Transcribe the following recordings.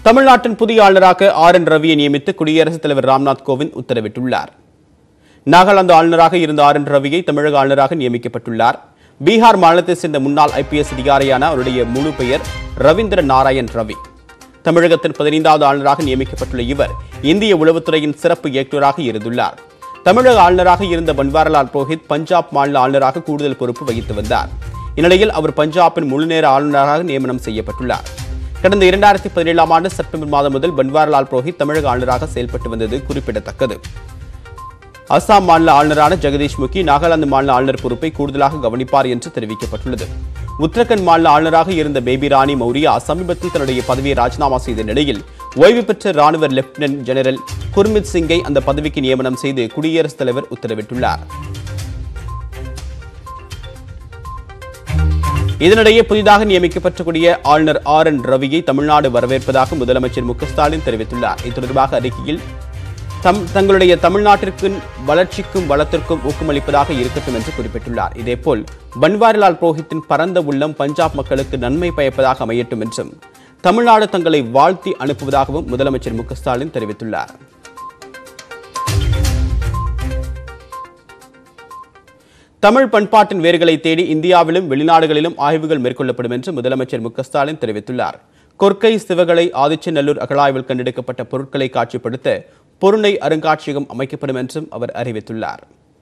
தமிழ்நாட்டின் புதிய ஆளுநராக ஆர் என் ரவியை நியமித்து குடியரசுத் தலைவர் ராம்நாத் கோவிந்த் உத்தரவிட்டுள்ளார் நாகாலாந்து ஆளுநராக இருந்த ஆர் என் ரவியை தமிழக ஆளுநராக நியமிக்கப்பட்டுள்ளார் பீகார் மாநிலத்தைச் சேர்ந்த முன்னாள் ஐபிஎஸ் அதிகாரியான அவருடைய முழு பெயர் ரவீந்திர நாராயண் ரவி தமிழகத்தின் பதினைந்தாவது ஆளுநராக நியமிக்கப்பட்டுள்ள இவர் இந்திய உளவுத்துறையின் சிறப்பு இயக்குநராக இருந்துள்ளார் தமிழக ஆளுநராக இருந்த பன்வாரிலால் புரோஹித் பஞ்சாப் மாநில ஆளுநராக கூடுதல் பொறுப்பு வகித்து வந்தார் இந்நிலையில் அவர் பஞ்சாபின் முழுநேர ஆளுநராக நியமனம் செய்யப்பட்டுள்ளார் கடந்த இரண்டாயிரத்தி பதினேழாம் ஆண்டு செப்டம்பர் மாதம் முதல் பன்வாரிலால் புரோஹித் தமிழக ஆளுநராக செயல்பட்டு வந்தது குறிப்பிடத்தக்கது அசாம் மாநில ஆளுநரான ஜெகதீஷ் முகி நாகாலாந்து மாநில ஆளுநர் பொறுப்பை கூடுதலாக கவனிப்பார் என்று தெரிவிக்கப்பட்டுள்ளது உத்தரகண்ட் மாநில ஆளுநராக இருந்த பேபி ராணி மௌரியா சமீபத்தில் தன்னுடைய பதவியை ராஜினாமா செய்த நிலையில் ஓய்வு பெற்ற ராணுவ லெப்டினன்ட் ஜெனரல் குர்மித் சிங்கை அந்த பதவிக்கு நியமனம் செய்து குடியரசுத் தலைவர் உத்தரவிட்டுள்ளார் இதனிடையே புதிதாக நியமிக்கப்பட்டக்கூடிய ஆளுநர் ஆர் என் ரவியை தமிழ்நாடு வரவேற்பதாக முதலமைச்சர் மு க ஸ்டாலின் தெரிவித்துள்ளார் இது தொடர்பாக அறிக்கையில் தம் தங்களுடைய தமிழ்நாட்டிற்கு வளர்ச்சிக்கும் வளத்திற்கும் ஊக்கமளிப்பதாக இருக்கட்டும் என்று குறிப்பிட்டுள்ளார் இதேபோல் பன்வாரிலால் புரோஹித்தின் பரந்த உள்ளம் பஞ்சாப் மக்களுக்கு நன்மை பயப்பதாக அமையட்டும் என்றும் தமிழ்நாடு தங்களை வாழ்த்தி அனுப்புவதாகவும் முதலமைச்சர் மு க ஸ்டாலின் தெரிவித்துள்ளார் தமிழ் பண்பாட்டின் வேர்களை தேடி இந்தியாவிலும் வெளிநாடுகளிலும் ஆய்வுகள் மேற்கொள்ளப்படும் என்று முதலமைச்சர் மு க ஸ்டாலின் தெரிவித்துள்ளார் கொற்கை சிவகலை ஆதிச்சநல்லூர் அகழாய்வில் கண்டெடுக்கப்பட்ட பொருட்களை காட்சிப்படுத்த பொருணை அருங்காட்சியகம் அமைக்கப்படும் என்றும் அவர் அறிவித்துள்ளார்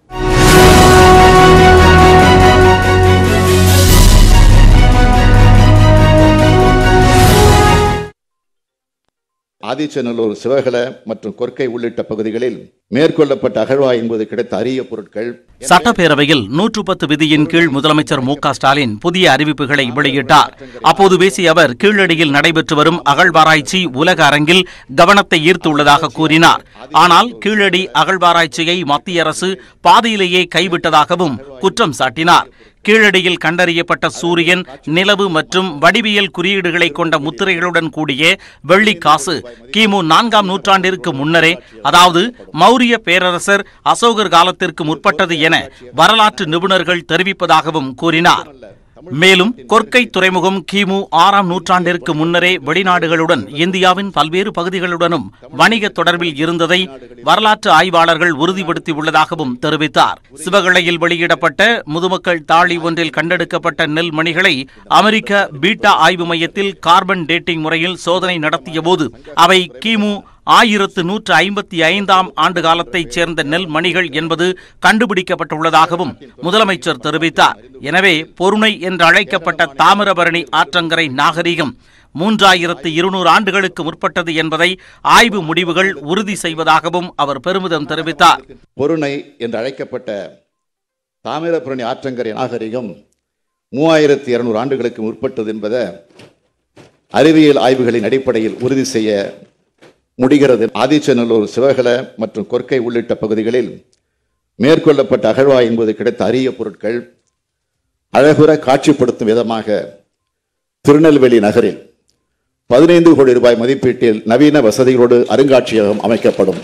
ஆதிச்சநல்லூர் சிவகல மற்றும் கொற்கை உள்ளிட்ட பகுதிகளில் மேற்கொள்ளப்பட்ட அகழ்வாய் என்பது கிடைத்த அரிய பொருட்கள் சட்டப்பேரவையில் நூற்று பத்து விதியின் கீழ் முதலமைச்சர் மு க ஸ்டாலின் புதிய அறிவிப்புகளை வெளியிட்டார் அப்போது பேசிய அவர் கீழடியில் நடைபெற்று வரும் அகழ்வாராய்ச்சி உலக அரங்கில் கவனத்தை ஈர்த்துள்ளதாக கூறினார் ஆனால் கீழடி அகழ்வாராய்ச்சியை மத்திய அரசு பாதியிலேயே கைவிட்டதாகவும் குற்றம் சாட்டினார் கீழடியில் கண்டறியப்பட்ட சூரியன் நிலவு மற்றும் வடிவியல் குறியீடுகளை கொண்ட முத்திரைகளுடன் கூடிய வெள்ளி காசு கிமு நான்காம் நூற்றாண்டிற்கு முன்னரே அதாவது மௌரிய பேரரசர் அசோகர் காலத்திற்கு முற்பட்டது என வரலாற்று நிபுணர்கள் தெரிவிப்பதாகவும் கூறினார் மேலும் கொற்கை துறைமுகம் கிமு ஆறாம் நூற்றாண்டிற்கு முன்னரே வெளிநாடுகளுடன் இந்தியாவின் பல்வேறு பகுதிகளுடனும் வணிக தொடர்பில் இருந்ததை வரலாற்று ஆய்வாளர்கள் உறுதிப்படுத்தியுள்ளதாகவும் தெரிவித்தார் சிவகலையில் வெளியிடப்பட்ட முதுமக்கள் தாழி ஒன்றில் கண்டெடுக்கப்பட்ட நெல் மணிகளை அமெரிக்க பீட்டா ஆய்வு மையத்தில் கார்பன் டேட்டிங் முறையில் சோதனை நடத்தியபோது அவை கிமு ஆயிரத்து நூற்று ஐம்பத்தி ஐந்தாம் ஆண்டு காலத்தைச் சேர்ந்த நெல் மணிகள் என்பது கண்டுபிடிக்கப்பட்டுள்ளதாகவும் முதலமைச்சர் தெரிவித்தார் எனவே பொருணை என்று அழைக்கப்பட்ட தாமிரபரணி ஆற்றங்கரை நாகரிகம் மூன்றாயிரத்து இருநூறு ஆண்டுகளுக்கு முற்பட்டது என்பதை ஆய்வு முடிவுகள் உறுதி செய்வதாகவும் அவர் பெருமிதம் தெரிவித்தார் பொருணை என்று அழைக்கப்பட்ட தாமிரபரணி ஆற்றங்கரை நாகரிகம் மூவாயிரத்தி இருநூறு ஆண்டுகளுக்கு முற்பட்டது என்பதை அறிவியல் ஆய்வுகளின் அடிப்படையில் உறுதி செய்ய முடிகிறது ஆதிச்சநல்லூர் சிவகல மற்றும் கொற்கை உள்ளிட்ட பகுதிகளில் மேற்கொள்ளப்பட்ட அகழ்வாய் என்பது கிடைத்த அரிய பொருட்கள் அழகுற காட்சிப்படுத்தும் விதமாக திருநெல்வேலி நகரில் பதினைந்து கோடி ரூபாய் மதிப்பீட்டில் நவீன வசதிகளோடு அருங்காட்சியகம் அமைக்கப்படும்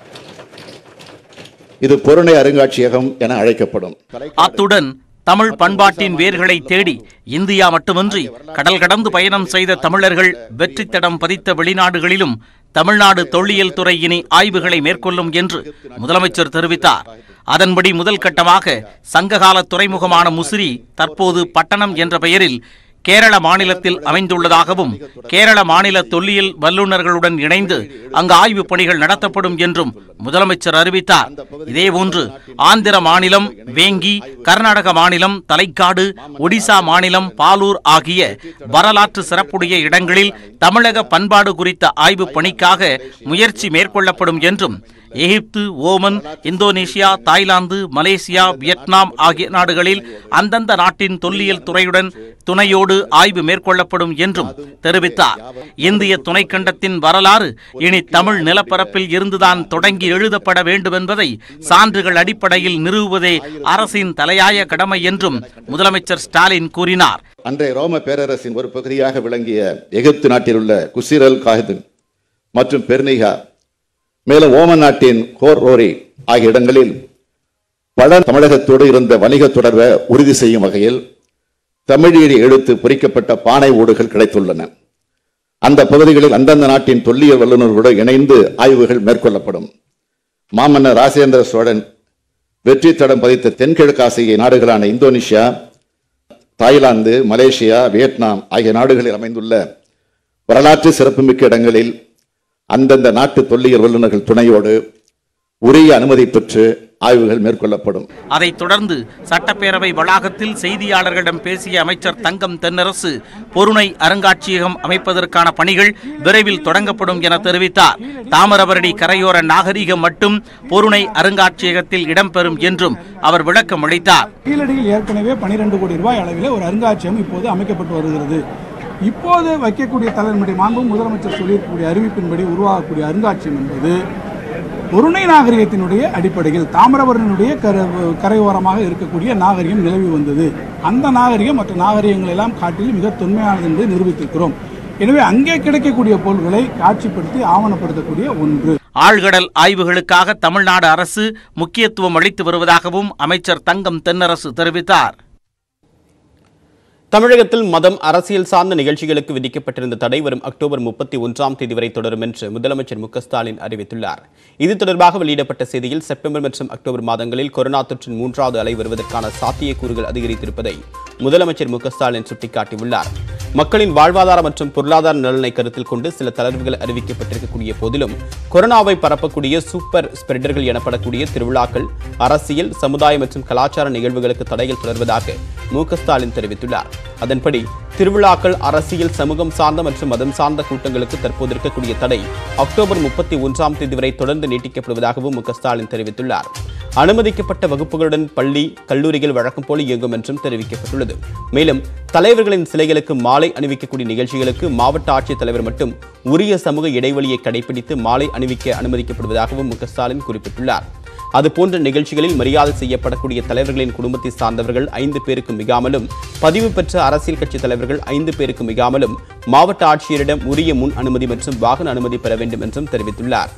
இது பொருணை அருங்காட்சியகம் என அழைக்கப்படும் அத்துடன் தமிழ் பண்பாட்டின் வேர்களை தேடி இந்தியா மட்டுமின்றி கடல் கடந்து பயணம் செய்த தமிழர்கள் வெற்றி தடம் பதித்த வெளிநாடுகளிலும் தமிழ்நாடு தொல்லியல் துறை இனி ஆய்வுகளை மேற்கொள்ளும் என்று முதலமைச்சர் தெரிவித்தார் அதன்படி முதல் கட்டமாக சங்ககால துறைமுகமான முசிறி தற்போது பட்டணம் என்ற பெயரில் கேரள மாநிலத்தில் அமைந்துள்ளதாகவும் கேரள மாநில தொல்லியல் வல்லுநர்களுடன் இணைந்து அங்கு ஆய்வுப் பணிகள் நடத்தப்படும் என்றும் முதலமைச்சர் அறிவித்தார் இதேபோன்று ஆந்திர மாநிலம் வேங்கி கர்நாடக மாநிலம் தலைக்காடு ஒடிசா மாநிலம் பாலூர் ஆகிய வரலாற்று சிறப்புடைய இடங்களில் தமிழக பண்பாடு குறித்த ஆய்வுப் பணிக்காக முயற்சி மேற்கொள்ளப்படும் என்றும் Egypt Oman Indonesia Thailand Malaysia Vietnam ஆகிய நாடுகளில் அந்தந்த நாட்டின் தொல்லியல் துறையுடன் துணையோடு ஆய்வு மேற்கொள்ளப்படும் என்றும் தெரிவித்தார் இந்திய துணைக்கண்டத்தின் வரலாறு இனி தமிழ் நிலப்பரப்பில் இருந்துதான் தொடங்கி எழுதப்பட வேண்டும் என்பதை சான்றுகள் அடிப்படையில் நிறுவுவதே அரசின் தலையாய கடமை என்றும் முதலமைச்சர் ஸ்டாலின் கூறினார் அன்றைய ரோம பேரரசின் ஒரு பகுதியாக விளங்கிய எகிப்து நாட்டில் உள்ள குசிரல் காஹிதன் மற்றும் பெர்னிகா மேலும் ஓமன் நாட்டின் கோர் ரோரி ஆகிய இடங்களில் பல தமிழகத்தோடு இருந்த வணிக தொடர்பை உறுதி செய்யும் வகையில் தமிழீழி எழுத்து பொறிக்கப்பட்ட பானை ஓடுகள் கிடைத்துள்ளன அந்த பகுதிகளில் அந்தந்த நாட்டின் தொல்லியல் வல்லுநர்களோடு இணைந்து ஆய்வுகள் மேற்கொள்ளப்படும் மாமன்னர் ராஜேந்திர சோழன் வெற்றி தடம் பதித்த தென்கிழக்கு ஆசிய நாடுகளான இந்தோனேஷியா தாய்லாந்து மலேசியா வியட்நாம் ஆகிய நாடுகளில் அமைந்துள்ள வரலாற்று சிறப்புமிக்க இடங்களில் அந்தந்த நாட்டு தொல்லியல் வல்லுநர்கள் துணையோடு உரிய அனுமதி பெற்று ஆய்வுகள் மேற்கொள்ளப்படும் அதைத் தொடர்ந்து சட்டப்பேரவை வளாகத்தில் செய்தியாளர்களிடம் பேசிய அமைச்சர் தங்கம் தென்னரசு பொருணை அருங்காட்சியகம் அமைப்பதற்கான பணிகள் விரைவில் தொடங்கப்படும் என தெரிவித்தார் தாமிரபரணி கரையோர நாகரிகம் மட்டும் பொருணை அருங்காட்சியகத்தில் இடம்பெறும் என்றும் அவர் விளக்கம் அளித்தார் கீழடியில் ஏற்கனவே 12 கோடி ரூபாய் அளவில் ஒரு அருங்காட்சியகம் இப்போது அமைக்கப்பட்டு வருகிறது இப்போது வைக்கக்கூடிய தலைமுறை மாண்பு முதலமைச்சர் சொல்லியிருக்கக்கூடிய அறிவிப்பின்படி உருவாகக்கூடிய அருங்காட்சியகம் என்பது பொருணை நாகரிகத்தினுடைய அடிப்படையில் தாமிரபரணியினுடைய கர கரையோரமாக இருக்கக்கூடிய நாகரிகம் நிலவி வந்தது அந்த நாகரிகம் மற்ற நாகரிகங்கள் எல்லாம் காட்டிலும் மிக தொன்மையானது என்று நிரூபித்திருக்கிறோம் எனவே அங்கே கிடைக்கக்கூடிய பொருள்களை காட்சிப்படுத்தி ஆவணப்படுத்தக்கூடிய ஒன்று ஆழ்கடல் ஆய்வுகளுக்காக தமிழ்நாடு அரசு முக்கியத்துவம் அளித்து வருவதாகவும் அமைச்சர் தங்கம் தென்னரசு தெரிவித்தார் தமிழகத்தில் மதம் அரசியல் சார்ந்த நிகழ்ச்சிகளுக்கு விதிக்கப்பட்டிருந்த தடை வரும் அக்டோபர் முப்பத்தி ஒன்றாம் தேதி வரை தொடரும் என்று முதலமைச்சர் மு க ஸ்டாலின் அறிவித்துள்ளார் இது தொடர்பாக வெளியிடப்பட்ட செய்தியில் செப்டம்பர் மற்றும் அக்டோபர் மாதங்களில் கொரோனா தொற்றின் மூன்றாவது அலை வருவதற்கான சாத்தியக்கூறுகள் அதிகரித்திருப்பதை முதலமைச்சர் மு க ஸ்டாலின் சுட்டிக்காட்டியுள்ளார் மக்களின் வாழ்வாதார மற்றும் பொருளாதார நலனை கருத்தில் கொண்டு சில தளர்வுகள் அறிவிக்கப்பட்டிருக்கக்கூடிய போதிலும் கொரோனாவை பரப்பக்கூடிய சூப்பர் ஸ்ப்ரெடர்கள் எனப்படக்கூடிய திருவிழாக்கள் அரசியல் சமுதாய மற்றும் கலாச்சார நிகழ்வுகளுக்கு தடைகள் தொடர்வதாக மு க ஸ்டாலின் தெரிவித்துள்ளார் அதன்படி திருவிழாக்கள் அரசியல் சமூகம் சார்ந்த மற்றும் மதம் சார்ந்த கூட்டங்களுக்கு தற்போது இருக்கக்கூடிய தடை அக்டோபர் முப்பத்தி ஒன்றாம் தேதி வரை தொடர்ந்து நீட்டிக்கப்படுவதாகவும் மு க ஸ்டாலின் தெரிவித்துள்ளார் அனுமதிக்கப்பட்ட வகுப்புகளுடன் பள்ளி கல்லூரிகள் வழக்கம் போல இயங்கும் என்றும் தெரிவிக்கப்பட்டுள்ளது மேலும் தலைவர்களின் சிலைகளுக்கு மாலை அணிவிக்கக்கூடிய நிகழ்ச்சிகளுக்கு மாவட்ட ஆட்சித் தலைவர் மட்டும் உரிய சமூக இடைவெளியை கடைபிடித்து மாலை அணிவிக்க அனுமதிக்கப்படுவதாகவும் மு க ஸ்டாலின் குறிப்பிட்டுள்ளார் அதுபோன்ற நிகழ்ச்சிகளில் மரியாதை செய்யப்படக்கூடிய தலைவர்களின் குடும்பத்தை சார்ந்தவர்கள் ஐந்து பேருக்கு மிகாமலும் பதிவு பெற்ற அரசியல் கட்சி தலைவர்கள் ஐந்து பேருக்கு மிகாமலும் மாவட்ட ஆட்சியரிடம் உரிய முன் அனுமதி மற்றும் வாகன அனுமதி பெற வேண்டும் என்றும் தெரிவித்துள்ளார்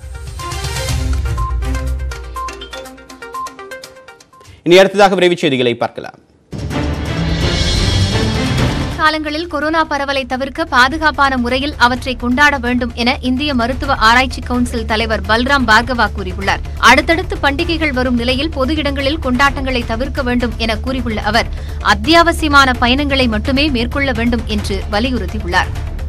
இனி அடுத்ததாக விரைவுச் செய்திகளை பார்க்கலாம் காலங்களில் கொரோனா பரவலை தவிர்க்க பாதுகாப்பான முறையில் அவற்றை கொண்டாட வேண்டும் என இந்திய மருத்துவ ஆராய்ச்சி கவுன்சில் தலைவர் பல்ராம் பார்கவா கூறியுள்ளார் அடுத்தடுத்து பண்டிகைகள் வரும் நிலையில் பொது இடங்களில் கொண்டாட்டங்களை தவிர்க்க வேண்டும் என கூறியுள்ள அவர் அத்தியாவசியமான பயணங்களை மட்டுமே மேற்கொள்ள வேண்டும் என்று வலியுறுத்தியுள்ளார்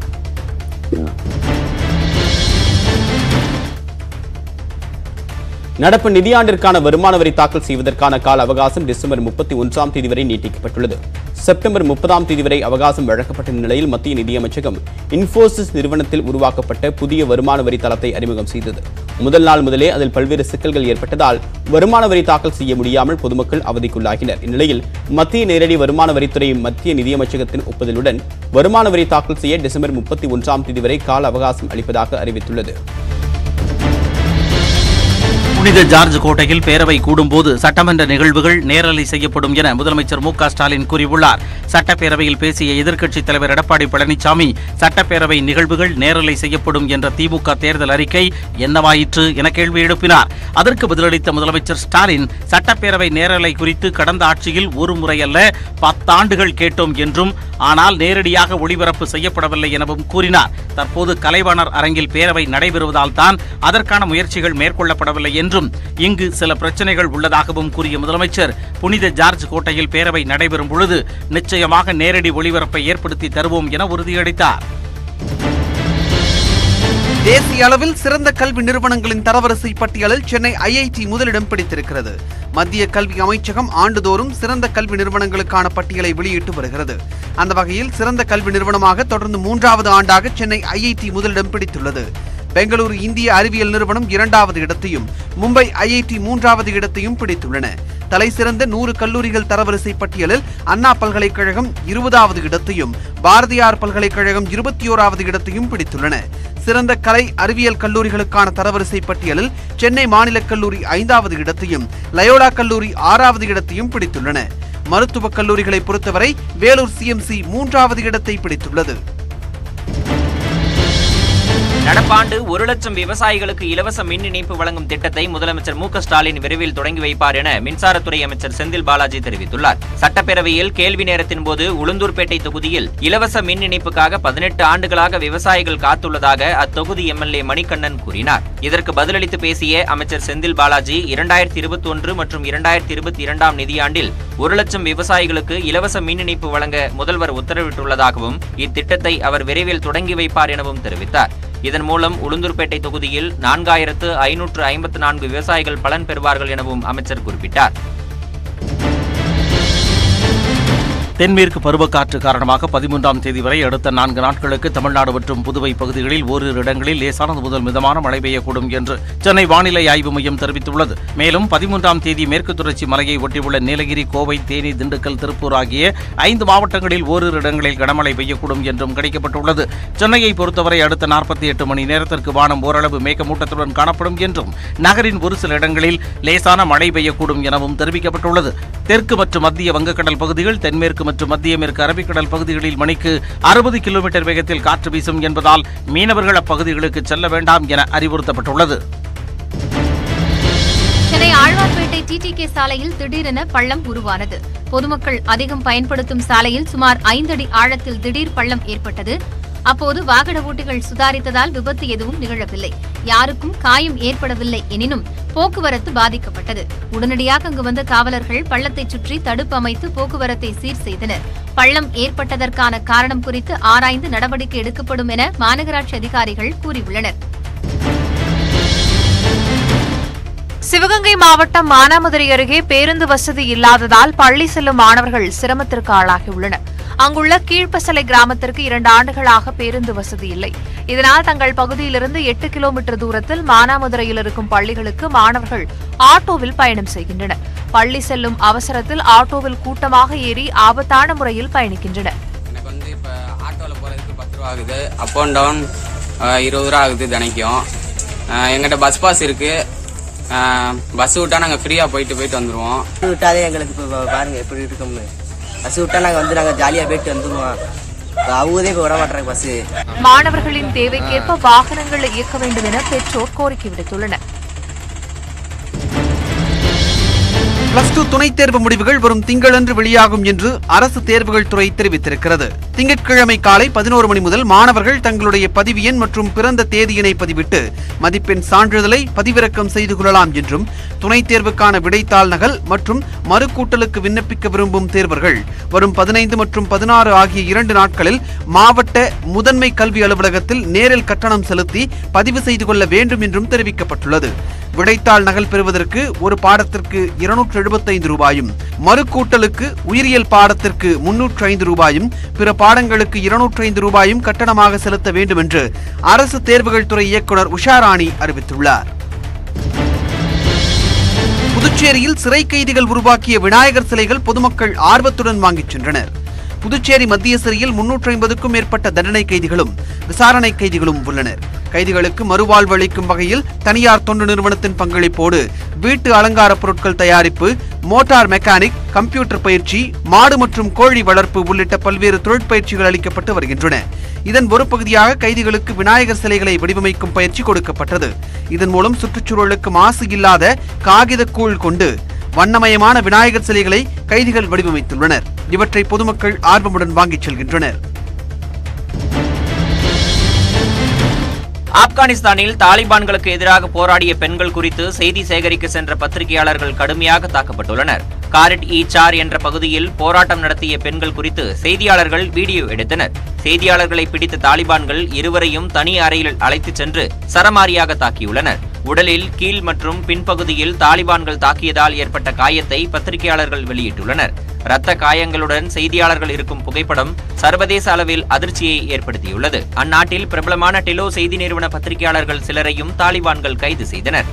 நடப்பு நிதியாண்டிற்கான வருமான வரி தாக்கல் செய்வதற்கான கால அவகாசம் டிசம்பர் முப்பத்தி ஒன்றாம் தேதி வரை நீட்டிக்கப்பட்டுள்ளது செப்டம்பர் முப்பதாம் தேதி வரை அவகாசம் வழங்கப்பட்ட நிலையில் மத்திய நிதியமைச்சகம் இன்ஃபோசிஸ் நிறுவனத்தில் உருவாக்கப்பட்ட புதிய வருமான வரி தளத்தை அறிமுகம் செய்தது முதல் நாள் முதலே அதில் பல்வேறு சிக்கல்கள் ஏற்பட்டதால் வருமான வரி தாக்கல் செய்ய முடியாமல் பொதுமக்கள் அவதிக்குள்ளாகினர் இந்நிலையில் மத்திய நேரடி வருமான வரித்துறை மத்திய நிதியமைச்சகத்தின் ஒப்புதலுடன் வருமான வரி தாக்கல் செய்ய டிசம்பர் முப்பத்தி ஒன்றாம் தேதி வரை கால அவகாசம் அளிப்பதாக அறிவித்துள்ளது புனித ஜார்ஜ் கோட்டையில் பேரவை கூடும்போது சட்டமன்ற நிகழ்வுகள் நேரலை செய்யப்படும் என முதலமைச்சர் மு க ஸ்டாலின் கூறியுள்ளார் சட்டப்பேரவையில் பேசிய எதிர்க்கட்சித் தலைவர் எடப்பாடி பழனிசாமி சட்டப்பேரவை நிகழ்வுகள் நேரலை செய்யப்படும் என்ற திமுக தேர்தல் அறிக்கை என்னவாயிற்று என கேள்வி எழுப்பினார் அதற்கு பதிலளித்த முதலமைச்சர் ஸ்டாலின் சட்டப்பேரவை நேரலை குறித்து கடந்த ஆட்சியில் ஒரு முறை அல்ல பத்தாண்டுகள் கேட்டோம் என்றும் ஆனால் நேரடியாக ஒளிபரப்பு செய்யப்படவில்லை எனவும் கூறினார் தற்போது கலைவாணர் அரங்கில் பேரவை நடைபெறுவதால் தான் அதற்கான முயற்சிகள் மேற்கொள்ளப்படவில்லை என்றும் இங்கு சில பிரச்சனைகள் உள்ளதாகவும் கூறிய முதலமைச்சர் புனித ஜார்ஜ் கோட்டையில் பேரவை நடைபெறும் பொழுது நிச்சயமாக நேரடி ஒளிபரப்பை ஏற்படுத்தி தருவோம் என உறுதியளித்தார் தேசிய அளவில் சிறந்த கல்வி நிறுவனங்களின் தரவரிசை பட்டியலில் சென்னை ஐஐடி முதலிடம் பிடித்திருக்கிறது மத்திய கல்வி அமைச்சகம் ஆண்டுதோறும் சிறந்த கல்வி நிறுவனங்களுக்கான பட்டியலை வெளியிட்டு வருகிறது அந்த வகையில் சிறந்த கல்வி நிறுவனமாக தொடர்ந்து மூன்றாவது ஆண்டாக சென்னை ஐஐடி முதலிடம் பிடித்துள்ளது பெங்களூரு இந்திய அறிவியல் நிறுவனம் இரண்டாவது இடத்தையும் மும்பை ஐஐடி மூன்றாவது இடத்தையும் பிடித்துள்ளன தலை சிறந்த நூறு கல்லூரிகள் தரவரிசை பட்டியலில் அண்ணா பல்கலைக்கழகம் இருபதாவது இடத்தையும் பாரதியார் பல்கலைக்கழகம் இருபத்தி ஓராவது இடத்தையும் பிடித்துள்ளன சிறந்த கலை அறிவியல் கல்லூரிகளுக்கான தரவரிசை பட்டியலில் சென்னை மாநிலக் கல்லூரி ஐந்தாவது இடத்தையும் லயோலா கல்லூரி ஆறாவது இடத்தையும் பிடித்துள்ளன மருத்துவக் கல்லூரிகளை பொறுத்தவரை வேலூர் சிஎம்சி மூன்றாவது இடத்தை பிடித்துள்ளது நடப்பாண்டு ஒரு லட்சம் விவசாயிகளுக்கு இலவச மின் இணைப்பு வழங்கும் திட்டத்தை முதலமைச்சர் மு க ஸ்டாலின் விரைவில் தொடங்கி வைப்பார் என மின்சாரத்துறை அமைச்சர் செந்தில் பாலாஜி தெரிவித்துள்ளார் சட்டப்பேரவையில் கேள்வி நேரத்தின் போது உளுந்தூர்பேட்டை தொகுதியில் இலவச மின் இணைப்புக்காக பதினெட்டு ஆண்டுகளாக விவசாயிகள் காத்துள்ளதாக அத்தொகுதி எம்எல்ஏ மணிகண்ணன் கூறினார் இதற்கு பதிலளித்து பேசிய அமைச்சர் செந்தில் பாலாஜி இரண்டாயிரத்தி இருபத்தி ஒன்று மற்றும் இரண்டாயிரத்தி இருபத்தி இரண்டாம் நிதியாண்டில் ஒரு லட்சம் விவசாயிகளுக்கு இலவச மின் இணைப்பு வழங்க முதல்வர் உத்தரவிட்டுள்ளதாகவும் இத்திட்டத்தை அவர் விரைவில் தொடங்கி வைப்பார் எனவும் தெரிவித்தார் இதன் மூலம் உளுந்தூர்பேட்டை தொகுதியில் நான்காயிரத்து ஐநூற்று ஐம்பத்து நான்கு விவசாயிகள் பலன் பெறுவார்கள் எனவும் அமைச்சர் குறிப்பிட்டார் தென்மேற்கு பருவக்காற்று காரணமாக பதிமூன்றாம் தேதி வரை அடுத்த நான்கு நாட்களுக்கு தமிழ்நாடு மற்றும் புதுவை பகுதிகளில் ஓரிரு இடங்களில் லேசானது முதல் மிதமான மழை பெய்யக்கூடும் என்று சென்னை வானிலை ஆய்வு மையம் தெரிவித்துள்ளது மேலும் பதிமூன்றாம் தேதி மேற்கு தொடர்ச்சி மலையை ஒட்டியுள்ள நீலகிரி கோவை தேனி திண்டுக்கல் திருப்பூர் ஆகிய ஐந்து மாவட்டங்களில் ஓரிரு இடங்களில் கனமழை பெய்யக்கூடும் என்றும் கணிக்கப்பட்டுள்ளது சென்னையை பொறுத்தவரை அடுத்த நாற்பத்தி எட்டு மணி நேரத்திற்கு வானம் ஓரளவு மேகமூட்டத்துடன் காணப்படும் என்றும் நகரின் ஒரு சில இடங்களில் லேசான மழை பெய்யக்கூடும் எனவும் தெரிவிக்கப்பட்டுள்ளது தெற்கு மற்றும் மத்திய வங்கக்கடல் பகுதிகள் தென்மேற்கு மற்றும் மத்திய மேற்கு அரபிக்கடல் பகுதிகளில் மணிக்கு அறுபது கிலோமீட்டர் வேகத்தில் காற்று வீசும் என்பதால் மீனவர்கள் அப்பகுதிகளுக்கு செல்ல வேண்டாம் என அறிவுறுத்தப்பட்டுள்ளது சென்னை ஆழ்வார்பேட்டை டிடிகே சாலையில் திடீரென பள்ளம் உருவானது பொதுமக்கள் அதிகம் பயன்படுத்தும் சாலையில் சுமார் ஐந்தடி ஆழத்தில் திடீர் பள்ளம் ஏற்பட்டது அப்போது வாகன ஓட்டிகள் சுதாரித்ததால் விபத்து எதுவும் நிகழவில்லை யாருக்கும் காயம் ஏற்படவில்லை எனினும் போக்குவரத்து பாதிக்கப்பட்டது உடனடியாக அங்கு வந்த காவலர்கள் பள்ளத்தைச் சுற்றி தடுப்பு அமைத்து போக்குவரத்தை சீர் செய்தனர் பள்ளம் ஏற்பட்டதற்கான காரணம் குறித்து ஆராய்ந்து நடவடிக்கை எடுக்கப்படும் என மாநகராட்சி அதிகாரிகள் கூறியுள்ளனர் சிவகங்கை மாவட்டம் மானாமதுரை அருகே பேருந்து வசதி இல்லாததால் பள்ளி செல்லும் மாணவர்கள் சிரமத்திற்கு ஆளாகியுள்ளனர் அங்குள்ள கீழ்ப்பசலை கிராமத்திற்கு இரண்டு ஆண்டுகளாக பேருந்து வசதி இல்லை இதனால் தங்கள் பகுதியிலிருந்து எட்டு கிலோமீட்டர் தூரத்தில் மானாமதுரையில் இருக்கும் பள்ளிகளுக்கு மாணவர்கள் ஆட்டோவில் பயணம் செய்கின்றனர் பள்ளி செல்லும் அவசரத்தில் ஆட்டோவில் கூட்டமாக ஏறி ஆபத்தான முறையில் பயணிக்கின்றனர் எனக்கு வந்து இப்போ ஆட்டோவில் போகிறதுக்கு பத்து ரூபா ஆகுது அப் அண்ட் டவுன் இருபது ரூபா ஆகுது தினைக்கும் அஹ் எங்கிட்ட பஸ் பாஸ் இருக்குது பஸ் விட்டா நாங்கள் ஃப்ரீயாக போயிட்டு போயிட்டு வந்துடுவோம் பஸ் விட்டாலே எங்களுக்கு இப்போ பாருங்க எப்படி இருக்கும்னு பஸ் விட்டா நாங்கள் வந்து நாங்கள் ஜாலியாக போயிட்டு வந்துடுவோம் இப்போ அவதே இப்போ விட மாட்டாங்க பஸ்ஸு மாணவர்களின் தேவைக்கேற்ப வாகனங்களை இயக்க வேண்டும் என பெற்றோர் கோரிக்கை விடுத்துள்ளனர் பிளஸ் டூ துணைத் தேர்வு முடிவுகள் வரும் திங்களன்று வெளியாகும் என்று அரசு தேர்வுகள் துறை தெரிவித்திருக்கிறது திங்கட்கிழமை காலை பதினோரு மணி முதல் மாணவர்கள் தங்களுடைய பதிவு எண் மற்றும் பிறந்த தேதியினை பதிவிட்டு மதிப்பெண் சான்றிதழை பதிவிறக்கம் செய்து கொள்ளலாம் என்றும் துணைத் தேர்வுக்கான விடைத்தாள் நகல் மற்றும் மறுகூட்டலுக்கு விண்ணப்பிக்க விரும்பும் தேர்வர்கள் வரும் பதினைந்து மற்றும் பதினாறு ஆகிய இரண்டு நாட்களில் மாவட்ட முதன்மை கல்வி அலுவலகத்தில் நேரில் கட்டணம் செலுத்தி பதிவு செய்து கொள்ள வேண்டும் என்றும் தெரிவிக்கப்பட்டுள்ளது விடைத்தாள் நகல் பெறுவதற்கு ஒரு பாடத்திற்கு இருநூற்று எழுபத்தைந்து ரூபாயும் மறுகூட்டலுக்கு உயிரியல் பாடத்திற்கு முன்னூற்று ஐந்து ரூபாயும் பிற பாடங்களுக்கு இருநூற்று ஐந்து ரூபாயும் கட்டணமாக செலுத்த வேண்டும் என்று அரசு தேர்வுகள் துறை இயக்குனர் உஷாராணி அறிவித்துள்ளார் புதுச்சேரியில் சிறை கைதிகள் உருவாக்கிய விநாயகர் சிலைகள் பொதுமக்கள் ஆர்வத்துடன் வாங்கிச் சென்றனர் புதுச்சேரி மத்திய சிறையில் முன்னூற்றி ஐம்பதுக்கும் மேற்பட்ட தண்டனை கைதிகளும் விசாரணை கைதிகளும் உள்ளனர் கைதிகளுக்கு மறுவாழ்வு அளிக்கும் வகையில் தனியார் தொண்டு நிறுவனத்தின் பங்களிப்போடு வீட்டு அலங்கார பொருட்கள் தயாரிப்பு மோட்டார் மெக்கானிக் கம்ப்யூட்டர் பயிற்சி மாடு மற்றும் கோழி வளர்ப்பு உள்ளிட்ட பல்வேறு தொழிற்பயிற்சிகள் அளிக்கப்பட்டு வருகின்றன இதன் ஒரு பகுதியாக கைதிகளுக்கு விநாயகர் சிலைகளை வடிவமைக்கும் பயிற்சி கொடுக்கப்பட்டது இதன் மூலம் சுற்றுச்சூழலுக்கு மாசு இல்லாத காகித கூழ் கொண்டு வண்ணமயமான விநாயகர் சிலைகளை கைதிகள் வடிவமைத்துள்ளனர் இவற்றை பொதுமக்கள் ஆர்வமுடன் வாங்கிச் செல்கின்றனர் ஆப்கானிஸ்தானில் தாலிபான்களுக்கு எதிராக போராடிய பெண்கள் குறித்து செய்தி சேகரிக்க சென்ற பத்திரிகையாளர்கள் கடுமையாக தாக்கப்பட்டுள்ளனர் காரிட் இ சார் என்ற பகுதியில் போராட்டம் நடத்திய பெண்கள் குறித்து செய்தியாளர்கள் வீடியோ எடுத்தனர் செய்தியாளர்களை பிடித்த தாலிபான்கள் இருவரையும் தனி அறையில் அழைத்துச் சென்று சரமாரியாக தாக்கியுள்ளனர் உடலில் கீழ் மற்றும் பின்பகுதியில் தாலிபான்கள் தாக்கியதால் ஏற்பட்ட காயத்தை பத்திரிகையாளர்கள் வெளியிட்டுள்ளனர் இரத்த காயங்களுடன் செய்தியாளர்கள் இருக்கும் புகைப்படம் சர்வதேச அளவில் அதிர்ச்சியை ஏற்படுத்தியுள்ளது அந்நாட்டில் பிரபலமான டெலோ செய்தி நிறுவன பத்திரிகையாளர்கள் சிலரையும் தாலிபான்கள் கைது செய்தனர்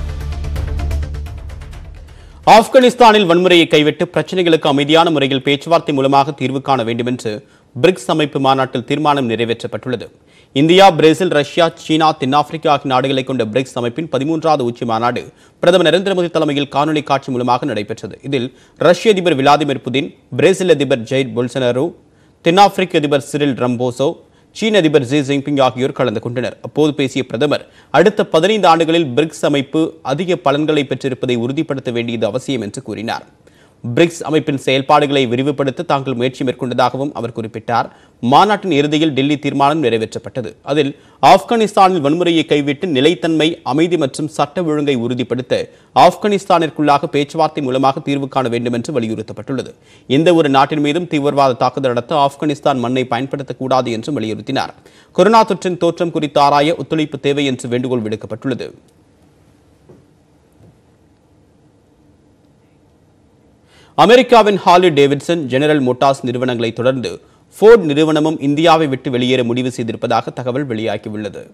ஆப்கானிஸ்தானில் வன்முறையை கைவிட்டு பிரச்சனைகளுக்கு அமைதியான முறையில் பேச்சுவார்த்தை மூலமாக தீர்வு காண வேண்டும் என்று பிரிக்ஸ் அமைப்பு மாநாட்டில் தீர்மானம் நிறைவேற்றப்பட்டுள்ளது இந்தியா பிரேசில் ரஷ்யா சீனா தென்னாப்பிரிக்கா ஆகிய நாடுகளை கொண்ட பிரிக்ஸ் அமைப்பின் பதிமூன்றாவது உச்சி மாநாடு பிரதமர் நரேந்திர மோடி தலைமையில் காணொலி காட்சி மூலமாக நடைபெற்றது இதில் ரஷ்ய அதிபர் விளாடிமிர் புதின் பிரேசில் அதிபர் ஜெயிர் பொல்சனரோ தென்னாப்பிரிக்க அதிபர் சிரில் ரம்போசோ சீன அதிபர் ஜி ஜின்பிங் ஆகியோர் கலந்து கொண்டனர் அப்போது பேசிய பிரதமர் அடுத்த பதினைந்து ஆண்டுகளில் பிரிக்ஸ் அமைப்பு அதிக பலன்களை பெற்றிருப்பதை உறுதிப்படுத்த வேண்டியது அவசியம் என்று கூறினார் பிரிக்ஸ் அமைப்பின் செயல்பாடுகளை விரிவுபடுத்த தாங்கள் முயற்சி மேற்கொண்டதாகவும் அவர் குறிப்பிட்டார் மாநாட்டின் இறுதியில் டெல்லி தீர்மானம் நிறைவேற்றப்பட்டது அதில் ஆப்கானிஸ்தானில் வன்முறையை கைவிட்டு நிலைத்தன்மை அமைதி மற்றும் சட்ட ஒழுங்கை உறுதிப்படுத்த ஆப்கானிஸ்தானிற்குள்ளாக பேச்சுவார்த்தை மூலமாக தீர்வு காண வேண்டும் என்று வலியுறுத்தப்பட்டுள்ளது எந்த ஒரு நாட்டின் மீதும் தீவிரவாத தாக்குதல் நடத்த ஆப்கானிஸ்தான் மண்ணை பயன்படுத்தக்கூடாது என்றும் வலியுறுத்தினார் கொரோனா தொற்றின் தோற்றம் குறித்து ஆராய ஒத்துழைப்பு தேவை என்று வேண்டுகோள் விடுக்கப்பட்டுள்ளது அமெரிக்காவின் ஹார்லி டேவிட்சன் ஜெனரல் மோட்டார்ஸ் நிறுவனங்களை தொடர்ந்து ஃபோர்ட் நிறுவனமும் இந்தியாவை விட்டு வெளியேற முடிவு செய்திருப்பதாக தகவல் வெளியாகியுள்ளது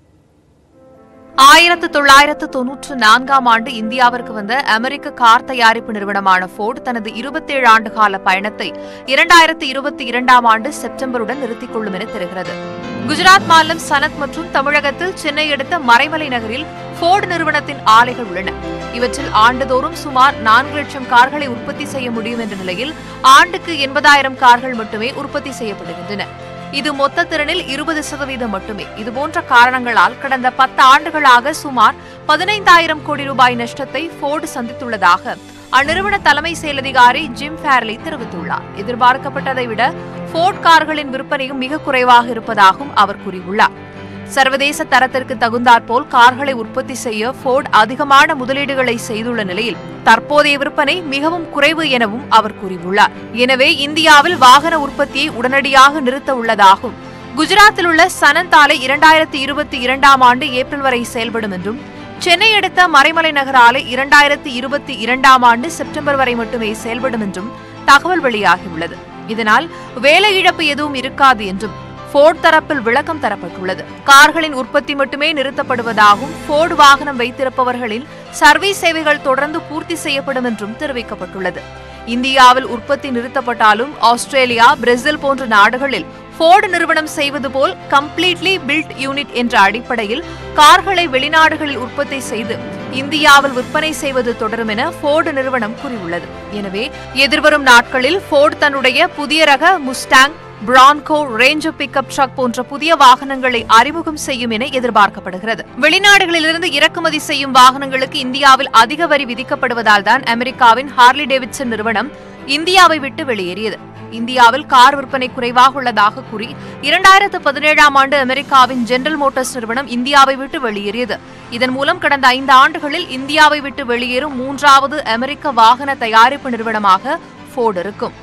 ஆயிரத்து தொள்ளாயிரத்து தொன்னூற்று நான்காம் ஆண்டு இந்தியாவிற்கு வந்த அமெரிக்க கார் தயாரிப்பு நிறுவனமான ஃபோர்டு தனது இருபத்தேழு ஆண்டு கால பயணத்தை இரண்டாயிரத்து இருபத்தி இரண்டாம் ஆண்டு செப்டம்பருடன் நிறுத்திக் கொள்ளும் என தெரிகிறது குஜராத் மாநிலம் சனத் மற்றும் தமிழகத்தில் சென்னை அடுத்த மறைமலை நகரில் ஃபோர்டு நிறுவனத்தின் ஆலைகள் உள்ளன இவற்றில் ஆண்டுதோறும் சுமார் நான்கு லட்சம் கார்களை உற்பத்தி செய்ய முடியும் என்ற நிலையில் ஆண்டுக்கு எண்பதாயிரம் கார்கள் மட்டுமே உற்பத்தி செய்யப்படுகின்றன இது மொத்த திறனில் இருபது சதவீதம் மட்டுமே இதுபோன்ற காரணங்களால் கடந்த பத்து ஆண்டுகளாக சுமார் பதினைந்தாயிரம் கோடி ரூபாய் நஷ்டத்தை ஃபோர்டு சந்தித்துள்ளதாக அந்நிறுவன தலைமை செயலதிகாரி ஜிம் ஃபேர்லி தெரிவித்துள்ளார் எதிர்பார்க்கப்பட்டதை விட ஃபோர்ட் கார்களின் விற்பனையும் மிக குறைவாக இருப்பதாகவும் அவர் கூறியுள்ளார் சர்வதேச தரத்திற்கு தகுந்தாற்போல் கார்களை உற்பத்தி செய்ய ஃபோர்ட் அதிகமான முதலீடுகளை செய்துள்ள நிலையில் தற்போதைய விற்பனை மிகவும் குறைவு எனவும் அவர் கூறியுள்ளார் எனவே இந்தியாவில் வாகன உற்பத்தியை உடனடியாக நிறுத்த உள்ளதாகவும் குஜராத்தில் உள்ள சனந்த் ஆலை இரண்டாயிரத்தி இருபத்தி இரண்டாம் ஆண்டு ஏப்ரல் வரை செயல்படும் என்றும் சென்னை அடுத்த மறைமலை நகர் ஆலை இரண்டாயிரத்தி இருபத்தி இரண்டாம் ஆண்டு செப்டம்பர் வரை மட்டுமே செயல்படும் என்றும் தகவல் வெளியாகியுள்ளது இதனால் வேலை இழப்பு எதுவும் இருக்காது என்றும் ஃபோர்ட் தரப்பில் விளக்கம் தரப்பட்டுள்ளது கார்களின் உற்பத்தி மட்டுமே நிறுத்தப்படுவதாகவும் ஃபோர்டு வாகனம் வைத்திருப்பவர்களின் சர்வீஸ் சேவைகள் தொடர்ந்து பூர்த்தி செய்யப்படும் என்றும் தெரிவிக்கப்பட்டுள்ளது இந்தியாவில் உற்பத்தி நிறுத்தப்பட்டாலும் ஆஸ்திரேலியா பிரேசில் போன்ற நாடுகளில் ஃபோர்டு நிறுவனம் செய்வது போல் கம்ப்ளீட்லி பில்ட் யூனிட் என்ற அடிப்படையில் கார்களை வெளிநாடுகளில் உற்பத்தி செய்து இந்தியாவில் விற்பனை செய்வது தொடரும் என ஃபோர்டு நிறுவனம் கூறியுள்ளது எனவே எதிர்வரும் நாட்களில் ஃபோர்டு தன்னுடைய புதிய ரக Mustang Bronco Ranger pickup truck போன்ற புதிய வாகனங்களை அறிமுகம் செய்யும் என எதிர்பார்க்கப்படுகிறது வெளிநாடுகளிலிருந்து இறக்குமதி செய்யும் வாகனங்களுக்கு இந்தியாவில் அதிக வரி விதிக்கப்படுவதால் தான் அமெரிக்காவின் ஹார்லி டேவிட்சன் நிறுவனம் இந்தியாவை விட்டு வெளியேறியது இந்தியாவில் கார் விற்பனை குறைவாக உள்ளதாக கூறி இரண்டாயிரத்து பதினேழாம் ஆண்டு அமெரிக்காவின் ஜெனரல் மோட்டார்ஸ் நிறுவனம் இந்தியாவை விட்டு வெளியேறியது இதன் மூலம் கடந்த ஐந்து ஆண்டுகளில் இந்தியாவை விட்டு வெளியேறும் மூன்றாவது அமெரிக்க வாகன தயாரிப்பு நிறுவனமாக ஃபோர்டு இருக்கும்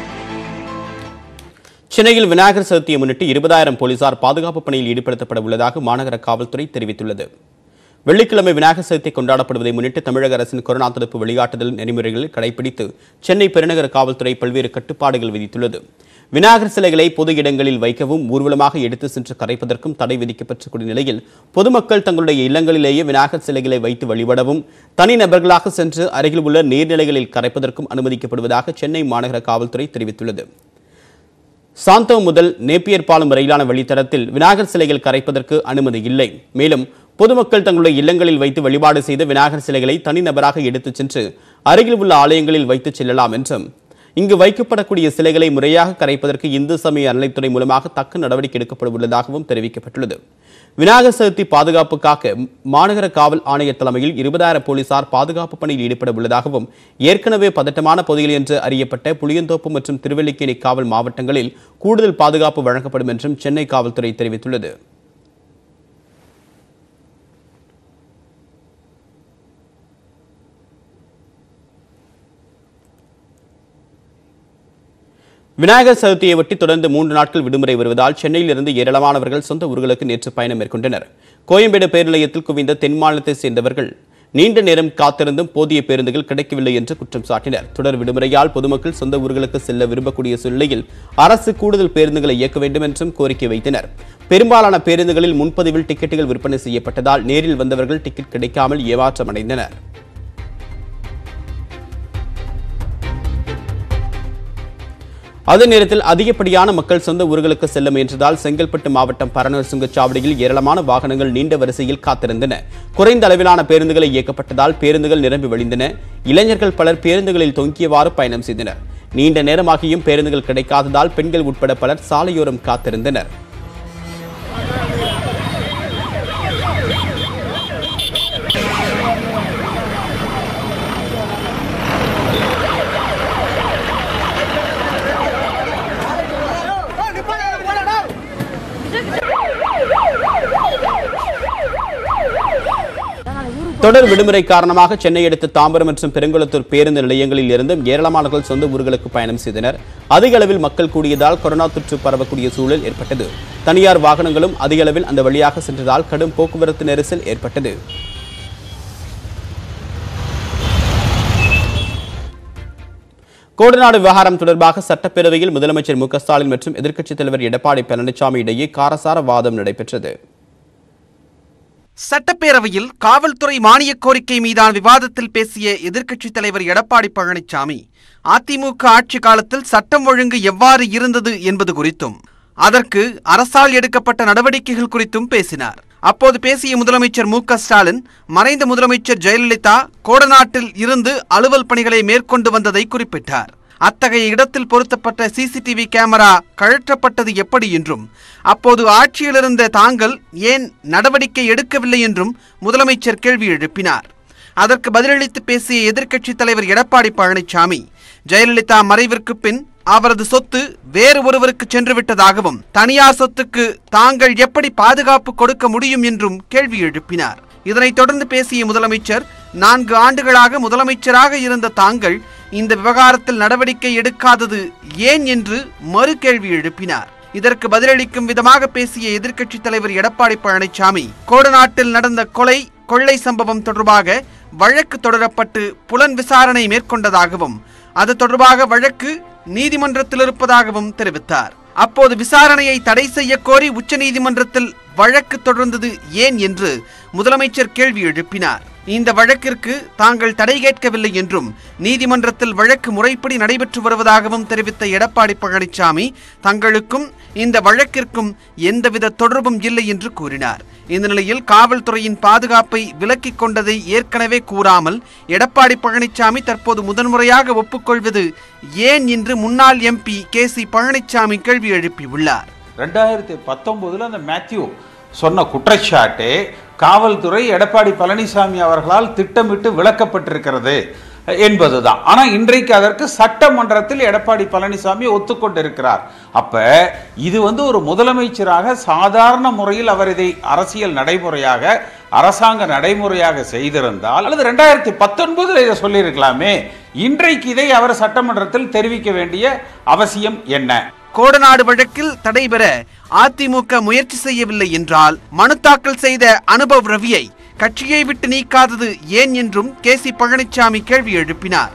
சென்னையில் விநாயகர் சதுர்த்தியை முன்னிட்டு இருபதாயிரம் போலீசார் பாதுகாப்பு பணியில் ஈடுபடுத்தப்பட உள்ளதாக மாநகர காவல்துறை தெரிவித்துள்ளது வெள்ளிக்கிழமை விநாயகர் சதுர்த்தி கொண்டாடப்படுவதை முன்னிட்டு தமிழக அரசின் கொரோனா தடுப்பு வழிகாட்டுதல் நெறிமுறைகளில் கடைபிடித்து சென்னை பெருநகர காவல்துறை பல்வேறு கட்டுப்பாடுகள் விதித்துள்ளது விநாயகர் சிலைகளை பொது இடங்களில் வைக்கவும் ஊர்வலமாக எடுத்து சென்று கரைப்பதற்கும் தடை விதிக்கப்பட்டிருக்கூடிய நிலையில் பொதுமக்கள் தங்களுடைய இல்லங்களிலேயே விநாயகர் சிலைகளை வைத்து வழிபடவும் தனிநபர்களாக சென்று அருகில் உள்ள நீர்நிலைகளில் கரைப்பதற்கும் அனுமதிக்கப்படுவதாக சென்னை மாநகர காவல்துறை தெரிவித்துள்ளது சாந்தோம் முதல் நேப்பியர் பாலம் வரையிலான வழித்தடத்தில் விநாயகர் சிலைகள் கரைப்பதற்கு அனுமதி இல்லை மேலும் பொதுமக்கள் தங்களுடைய இல்லங்களில் வைத்து வழிபாடு செய்த விநாயகர் சிலைகளை தனிநபராக எடுத்துச் சென்று அருகில் உள்ள ஆலயங்களில் வைத்துச் செல்லலாம் என்றும் இங்கு வைக்கப்படக்கூடிய சிலைகளை முறையாக கரைப்பதற்கு இந்து சமய அறநிலைத்துறை மூலமாக தக்க நடவடிக்கை எடுக்கப்பட உள்ளதாகவும் தெரிவிக்கப்பட்டுள்ளது விநாயகர் சதுர்த்தி பாதுகாப்புக்காக மாநகர காவல் ஆணையர் தலைமையில் இருபதாயிரம் போலீசார் பாதுகாப்பு பணியில் ஈடுபட உள்ளதாகவும் ஏற்கனவே பதட்டமான பகுதிகள் என்று அறியப்பட்ட புளியந்தோப்பு மற்றும் திருவல்லிக்கேணி காவல் மாவட்டங்களில் கூடுதல் பாதுகாப்பு வழங்கப்படும் என்றும் சென்னை காவல்துறை தெரிவித்துள்ளது விநாயகர் சதுர்த்தியை ஒட்டி தொடர்ந்து மூன்று நாட்கள் விடுமுறை வருவதால் சென்னையிலிருந்து ஏராளமானவர்கள் சொந்த ஊர்களுக்கு நேற்று பயணம் மேற்கொண்டனர் கோயம்பேடு பேர் நிலையத்தில் குவிந்த தென் மாநிலத்தை சேர்ந்தவர்கள் நீண்ட நேரம் காத்திருந்தும் போதிய பேருந்துகள் கிடைக்கவில்லை என்று குற்றம் சாட்டினர் தொடர் விடுமுறையால் பொதுமக்கள் சொந்த ஊர்களுக்கு செல்ல விரும்பக்கூடிய சூழ்நிலையில் அரசு கூடுதல் பேருந்துகளை இயக்க வேண்டும் என்றும் கோரிக்கை வைத்தனர் பெரும்பாலான பேருந்துகளில் முன்பதிவில் டிக்கெட்டுகள் விற்பனை செய்யப்பட்டதால் நேரில் வந்தவர்கள் டிக்கெட் கிடைக்காமல் ஏமாற்றமடைந்தனர் அதே நேரத்தில் அதிகப்படியான மக்கள் சொந்த ஊர்களுக்கு செல்ல முயன்றதால் செங்கல்பட்டு மாவட்டம் பரனூர் சுங்கச்சாவடியில் ஏராளமான வாகனங்கள் நீண்ட வரிசையில் காத்திருந்தன குறைந்த அளவிலான பேருந்துகளை இயக்கப்பட்டதால் பேருந்துகள் நிரம்பி வழிந்தன இளைஞர்கள் பலர் பேருந்துகளில் தொங்கியவாறு பயணம் செய்தனர் நீண்ட நேரமாகியும் பேருந்துகள் கிடைக்காததால் பெண்கள் உட்பட பலர் சாலையோரம் காத்திருந்தனர் தொடர் விடுமுறை காரணமாக சென்னை அடுத்த தாம்பரம் மற்றும் பெருங்குளத்தூர் பேருந்து நிலையங்களில் இருந்தும் ஏராளமானவர்கள் சொந்த ஊர்களுக்கு பயணம் செய்தனர் அதிக அளவில் மக்கள் கூடியதால் கொரோனா தொற்று பரவக்கூடிய சூழல் ஏற்பட்டது தனியார் வாகனங்களும் அதிக அளவில் அந்த வழியாக சென்றதால் கடும் போக்குவரத்து நெரிசல் ஏற்பட்டது கோடநாடு விவகாரம் தொடர்பாக சட்டப்பேரவையில் முதலமைச்சர் மு க ஸ்டாலின் மற்றும் எதிர்க்கட்சித் தலைவர் எடப்பாடி பழனிசாமி இடையே காரசார வாதம் நடைபெற்றது சட்டப்பேரவையில் காவல்துறை மானிய கோரிக்கை மீதான விவாதத்தில் பேசிய எதிர்க்கட்சித் தலைவர் எடப்பாடி பழனிசாமி அதிமுக ஆட்சி காலத்தில் சட்டம் ஒழுங்கு எவ்வாறு இருந்தது என்பது குறித்தும் அதற்கு அரசால் எடுக்கப்பட்ட நடவடிக்கைகள் குறித்தும் பேசினார் அப்போது பேசிய முதலமைச்சர் மு க ஸ்டாலின் மறைந்த முதலமைச்சர் ஜெயலலிதா கோடநாட்டில் இருந்து அலுவல் பணிகளை மேற்கொண்டு வந்ததை குறிப்பிட்டார் அத்தகைய இடத்தில் பொருத்தப்பட்ட சிசிடிவி கேமரா கழற்றப்பட்டது எப்படி என்றும் அப்போது ஆட்சியில் இருந்த தாங்கள் ஏன் நடவடிக்கை எடுக்கவில்லை என்றும் முதலமைச்சர் கேள்வி எழுப்பினார் அதற்கு பதிலளித்து பேசிய எதிர்க்கட்சித் தலைவர் எடப்பாடி பழனிசாமி ஜெயலலிதா மறைவிற்கு பின் அவரது சொத்து வேறு ஒருவருக்கு சென்று விட்டதாகவும் தனியார் சொத்துக்கு தாங்கள் எப்படி பாதுகாப்பு கொடுக்க முடியும் என்றும் கேள்வி எழுப்பினார் இதனைத் தொடர்ந்து பேசிய முதலமைச்சர் நான்கு ஆண்டுகளாக முதலமைச்சராக இருந்த தாங்கள் இந்த விவகாரத்தில் நடவடிக்கை எடுக்காதது ஏன் என்று மறு கேள்வி எழுப்பினார் இதற்கு பதிலளிக்கும் விதமாக பேசிய எதிர்க்கட்சித் தலைவர் எடப்பாடி பழனிசாமி கோடநாட்டில் நடந்த கொலை கொள்ளை சம்பவம் தொடர்பாக வழக்கு தொடரப்பட்டு புலன் விசாரணை மேற்கொண்டதாகவும் அது தொடர்பாக வழக்கு நீதிமன்றத்தில் இருப்பதாகவும் தெரிவித்தார் அப்போது விசாரணையை தடை செய்ய கோரி உச்சநீதிமன்றத்தில் வழக்கு தொடர்ந்தது ஏன் என்று முதலமைச்சர் கேள்வி எழுப்பினார் இந்த வழக்கிற்கு தாங்கள் தடை கேட்கவில்லை என்றும் நீதிமன்றத்தில் வழக்கு முறைப்படி நடைபெற்று வருவதாகவும் தெரிவித்த எடப்பாடி பழனிசாமி தங்களுக்கும் இந்த வழக்கிற்கும் எந்தவித தொடர்பும் இல்லை என்று கூறினார் இந்த நிலையில் காவல்துறையின் பாதுகாப்பை விலக்கிக் கொண்டதை ஏற்கனவே கூறாமல் எடப்பாடி பழனிசாமி தற்போது முதன்முறையாக ஒப்புக்கொள்வது ஏன் என்று முன்னாள் எம்பி கே சி பழனிசாமி கேள்வி எழுப்பியுள்ளார் ரெண்டாயிரத்தி பத்தொன்பதுல அந்த மேத்யூ சொன்ன குற்றச்சாட்டு காவல்துறை எடப்பாடி பழனிசாமி அவர்களால் திட்டமிட்டு விளக்கப்பட்டிருக்கிறது என்பதுதான் ஆனா இன்றைக்கு அதற்கு சட்டமன்றத்தில் எடப்பாடி பழனிசாமி ஒத்துக்கொண்டிருக்கிறார் அப்ப இது வந்து ஒரு முதலமைச்சராக சாதாரண முறையில் அவர் இதை அரசியல் நடைமுறையாக அரசாங்க நடைமுறையாக செய்திருந்தால் அல்லது ரெண்டாயிரத்தி பத்தொன்பதுல இதை சொல்லியிருக்கலாமே இன்றைக்கு இதை அவர் சட்டமன்றத்தில் தெரிவிக்க வேண்டிய அவசியம் என்ன கோடநாடு வழக்கில் தடைபெற அதிமுக முயற்சி செய்யவில்லை என்றால் மனு தாக்கல் செய்த அனுபவ் ரவியை கட்சியை விட்டு நீக்காதது ஏன் என்றும் கே சி பழனிசாமி கேள்வி எழுப்பினார்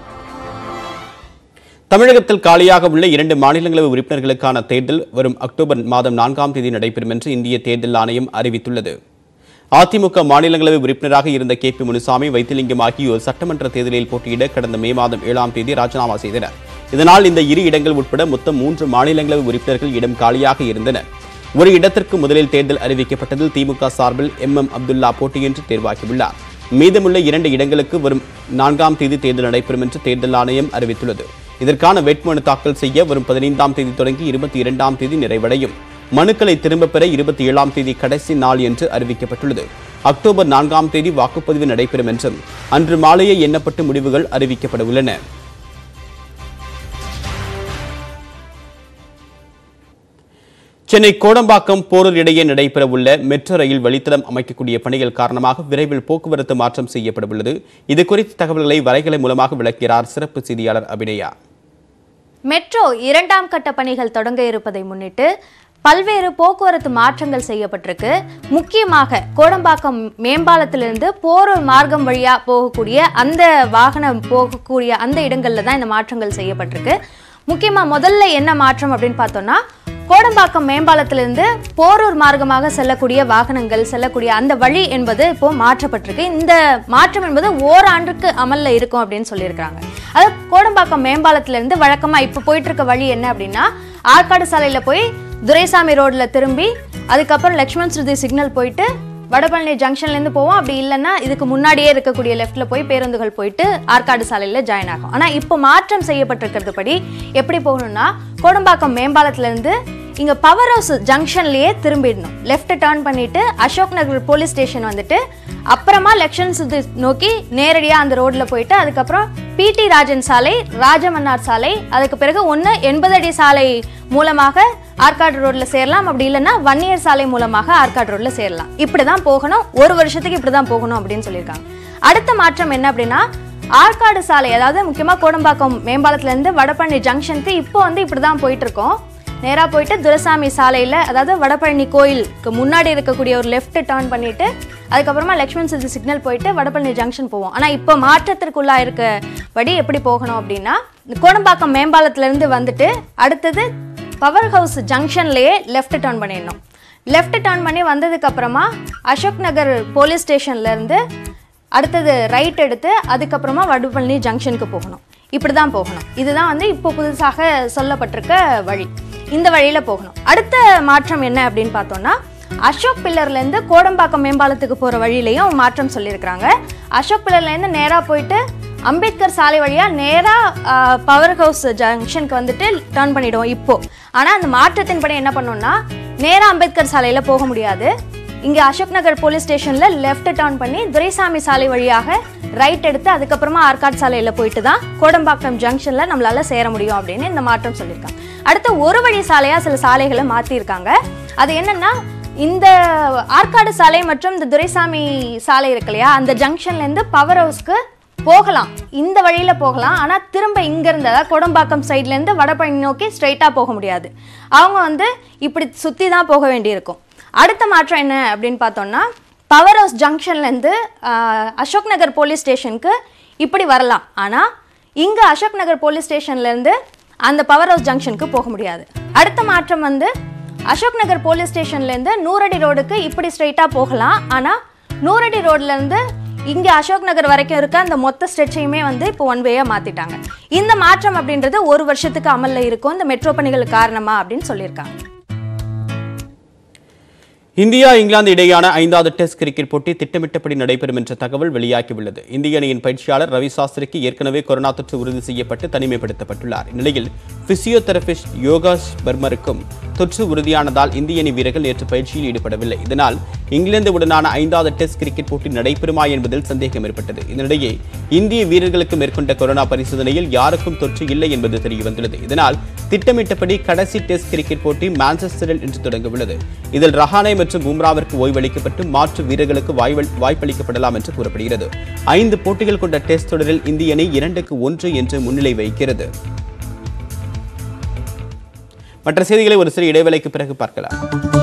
தமிழகத்தில் காலியாக உள்ள இரண்டு மாநிலங்களவை உறுப்பினர்களுக்கான தேர்தல் வரும் அக்டோபர் மாதம் நான்காம் தேதி நடைபெறும் என்று இந்திய தேர்தல் ஆணையம் அறிவித்துள்ளது அதிமுக மாநிலங்களவை உறுப்பினராக இருந்த கே பி முனுசாமி வைத்திலிங்கம் ஆகியோர் சட்டமன்ற தேர்தலில் போட்டியிட கடந்த மே மாதம் ஏழாம் தேதி ராஜினாமா செய்தனர் இதனால் இந்த இரு இடங்கள் உட்பட மொத்தம் மூன்று மாநிலங்களவை உறுப்பினர்கள் இடம் காலியாக இருந்தன ஒரு இடத்திற்கு முதலில் தேர்தல் அறிவிக்கப்பட்டதில் திமுக சார்பில் எம் எம் அப்துல்லா போட்டியின்றி தேர்வாகியுள்ளார் மீதமுள்ள இரண்டு இடங்களுக்கு வரும் நான்காம் தேதி தேர்தல் நடைபெறும் என்று தேர்தல் ஆணையம் அறிவித்துள்ளது இதற்கான வேட்புமனு தாக்கல் செய்ய வரும் பதினைந்தாம் தேதி தொடங்கி இருபத்தி இரண்டாம் தேதி நிறைவடையும் மனுக்களை திரும்பப் பெற இருபத்தி ஏழாம் தேதி கடைசி நாள் என்று அறிவிக்கப்பட்டுள்ளது அக்டோபர் நான்காம் தேதி வாக்குப்பதிவு நடைபெறும் என்றும் அன்று மாலையே எண்ணப்பட்டு முடிவுகள் அறிவிக்கப்பட உள்ளன சென்னை கோடம்பாக்கம் போரூர் இடையே நடைபெறவுள்ள மெட்ரோ ரயில் வழித்தடம் அமைக்கக்கூடிய பணிகள் காரணமாக விரைவில் போக்குவரத்து மாற்றம் செய்யப்பட உள்ளது இது குறித்த தகவல்களை வரைகலை மூலமாக விளக்கிறார் சிறப்பு செய்தியாளர் அபிநயா மெட்ரோ இரண்டாம் கட்ட பணிகள் தொடங்க இருப்பதை முன்னிட்டு பல்வேறு போக்குவரத்து மாற்றங்கள் செய்யப்பட்டிருக்கு முக்கியமாக கோடம்பாக்கம் மேம்பாலத்திலிருந்து போரூர் மார்க்கம் வழியா போகக்கூடிய அந்த வாகனம் போகக்கூடிய அந்த இடங்கள்ல தான் இந்த மாற்றங்கள் செய்யப்பட்டிருக்கு முக்கியமா முதல்ல என்ன மாற்றம் அப்படின்னு பார்த்தோம்னா கோடம்பாக்கம் மேம்பாலத்திலிருந்து போரூர் மார்க்கமாக செல்லக்கூடிய வாகனங்கள் செல்லக்கூடிய அந்த வழி என்பது இப்போ மாற்றப்பட்டிருக்கு இந்த மாற்றம் என்பது ஓராண்டுக்கு அமல்ல இருக்கும் அப்படின்னு சொல்லியிருக்காங்க அதாவது கோடம்பாக்கம் மேம்பாலத்திலிருந்து வழக்கமா இப்போ போயிட்டு இருக்க வழி என்ன அப்படின்னா ஆற்காடு சாலையில போய் துரைசாமி ரோட்ல திரும்பி அதுக்கப்புறம் லக்ஷ்மண் ஸ்ருதி சிக்னல் போயிட்டு வடபழனி ஜங்ஷன்லேருந்து போவோம் அப்படி இல்லைன்னா இதுக்கு முன்னாடியே இருக்கக்கூடிய லெஃப்ட்டில் போய் பேருந்துகள் போயிட்டு ஆற்காடு சாலையில் ஜாயின் ஆகும் ஆனால் இப்போ மாற்றம் செய்யப்பட்டிருக்கிறது படி எப்படி போகணும்னா கோடம்பாக்கம் மேம்பாலத்திலேருந்து இங்கே பவர் ஹவுஸ் ஜங்ஷன்லேயே திரும்பிடணும் லெஃப்ட் டேர்ன் பண்ணிட்டு அசோக் நகர் போலீஸ் ஸ்டேஷன் வந்துட்டு அப்புறமா லக்ஷன் சுத்தி நோக்கி நேரடியாக அந்த ரோட்டில் போயிட்டு அதுக்கப்புறம் பிடி ராஜன் சாலை ராஜமன்னார் சாலை அதுக்கு பிறகு ஒன்று எண்பது அடி சாலை மூலமாக ஆற்காடு ரோட்ல சேரலாம் அப்படி இல்லைன்னா வன்னியர் சாலை மூலமாக ஆற்காடு ரோட்ல சேரலாம் இப்படிதான் போகணும் ஒரு வருஷத்துக்கு இப்படிதான் போகணும் அப்படின்னு சொல்லியிருக்காங்க அடுத்த மாற்றம் என்ன அப்படின்னா ஆற்காடு சாலை அதாவது முக்கியமா கோடம்பாக்கம் மேம்பாலத்துல இருந்து வடபழனி ஜங்ஷனுக்கு இப்போ வந்து இப்படிதான் போயிட்டு இருக்கோம் நேரா போயிட்டு துரசாமி சாலையில அதாவது வடபழனி கோயிலுக்கு முன்னாடி இருக்கக்கூடிய ஒரு லெஃப்ட் டர்ன் பண்ணிட்டு அதுக்கப்புறமா லக்ஷ்மண் சித்தி சிக்னல் போயிட்டு வடபழனி ஜங்ஷன் போவோம் ஆனா இப்போ மாற்றத்திற்குள்ளா இருக்கபடி எப்படி போகணும் அப்படின்னா கோடம்பாக்கம் மேம்பாலத்துல இருந்து வந்துட்டு அடுத்தது பவர் ஹவுஸ் ஜங்ஷன்லயே லெஃப்ட் டர்ன் பண்ணிடணும் லெஃப்ட் டர்ன் பண்ணி வந்ததுக்கு அப்புறமா அசோக் நகர் போலீஸ் ஸ்டேஷன்ல இருந்து அடுத்தது ரைட் எடுத்து அதுக்கப்புறமா வடுபழனி ஜங்ஷனுக்கு போகணும் இப்படி தான் போகணும் இதுதான் வந்து இப்போ புதுசாக சொல்லப்பட்டிருக்க வழி இந்த வழியில போகணும் அடுத்த மாற்றம் என்ன அப்படின்னு பார்த்தோம்னா அசோக் பில்லர்ல இருந்து கோடம்பாக்கம் மேம்பாலத்துக்கு போற வழியிலையும் மாற்றம் சொல்லியிருக்கிறாங்க அசோக் பில்லர்ல இருந்து நேரா போயிட்டு அம்பேத்கர் சாலை வழியா நேரா பவர் ஹவுஸ் ஜங்ஷனுக்கு வந்துட்டு டர்ன் பண்ணிடுவோம் இப்போ ஆனா அந்த மாற்றத்தின்படி என்ன பண்ணோம்னா நேரா அம்பேத்கர் சாலையில போக முடியாது இங்க அசோக் நகர் போலீஸ் ஸ்டேஷன்ல லெஃப்ட் டர்ன் பண்ணி துரைசாமி சாலை வழியாக ரைட் எடுத்து அதுக்கப்புறமா ஆற்காடு சாலையில போயிட்டு தான் கோடம்பாக்கம் ஜங்ஷன்ல நம்மளால சேர முடியும் அப்படின்னு இந்த மாற்றம் சொல்லியிருக்காங்க அடுத்து ஒரு வழி சாலையா சில சாலைகளை மாத்திருக்காங்க அது என்னன்னா இந்த ஆற்காடு சாலை மற்றும் இந்த துரைசாமி சாலை இருக்கு இல்லையா அந்த ஜங்ஷன்ல இருந்து பவர் ஹவுஸ்க்கு போகலாம் இந்த வழியில போகலாம் ஆனா திரும்ப இங்க இருந்து அதாவது கோடம்பாக்கம் சைட்ல இருந்து வடபழனி நோக்கி ஸ்ட்ரைட்டா போக முடியாது அவங்க வந்து இப்படி சுத்தி தான் போக வேண்டியிருக்கும் அடுத்த மாற்றம் என்ன அப்படின்னு பார்த்தோம்னா பவர் ஹவுஸ் ஜங்ஷன்லேருந்து அசோக் நகர் போலீஸ் ஸ்டேஷனுக்கு இப்படி வரலாம் ஆனால் இங்கே அசோக் நகர் போலீஸ் ஸ்டேஷன்லேருந்து அந்த பவர் ஹவுஸ் ஜங்ஷனுக்கு போக முடியாது அடுத்த மாற்றம் வந்து அசோக் நகர் போலீஸ் ஸ்டேஷன்லேருந்து நூறடி ரோடுக்கு இப்படி ஸ்ட்ரைட்டாக போகலாம் ஆனால் நூறடி ரோட்லேருந்து இங்கே அசோக் நகர் வரைக்கும் இருக்க அந்த மொத்த ஸ்ட்ரெச்சையுமே வந்து இப்போ ஒன் வேயாக மாற்றிட்டாங்க இந்த மாற்றம் அப்படின்றது ஒரு வருஷத்துக்கு அமலில் இருக்கும் இந்த மெட்ரோ பணிகள் காரணமா அப்படின்னு சொல்லியிருக்காங்க இந்தியா இங்கிலாந்து இடையேயான ஐந்தாவது டெஸ்ட் கிரிக்கெட் போட்டி திட்டமிட்டபடி நடைபெறும் என்ற தகவல் வெளியாகியுள்ளது இந்திய அணியின் பயிற்சியாளர் ரவி சாஸ்திரிக்கு ஏற்கனவே கொரோனா தொற்று உறுதி செய்யப்பட்டு தனிமைப்படுத்தப்பட்டுள்ளார் இந்நிலையில் பிசியோதெரபிஸ்ட் யோகாஷ் பர்மருக்கும் தொற்று உறுதியானதால் இந்திய அணி வீரர்கள் நேற்று பயிற்சியில் ஈடுபடவில்லை இதனால் இங்கிலாந்துடனான ஐந்தாவது டெஸ்ட் கிரிக்கெட் போட்டி நடைபெறுமா என்பதில் சந்தேகம் ஏற்பட்டது இதனிடையே இந்திய வீரர்களுக்கு மேற்கொண்ட கொரோனா பரிசோதனையில் யாருக்கும் தொற்று இல்லை என்பது தெரியவந்துள்ளது இதனால் திட்டமிட்டபடி கடைசி டெஸ்ட் கிரிக்கெட் போட்டி மான்செஸ்டரில் இன்று தொடங்கவுள்ளது இதில் ரஹானே மற்றும் பும்ராவிற்கு ஓய்வளிக்கப்பட்டு மாற்று வீரர்களுக்கு வாய்வ- வாய்ப்பளிக்கப்படலாம் என்று கூறப்படுகிறது ஐந்து போட்டிகள் கொண்ட டெஸ்ட் தொடரில் இந்திய அணி இரண்டுக்கு ஒன்று என்று முன்னிலை வைக்கிறது மற்ற செய்திகளை ஒரு சிறிய இடைவேளைக்கு பிறகு பார்க்கலாம்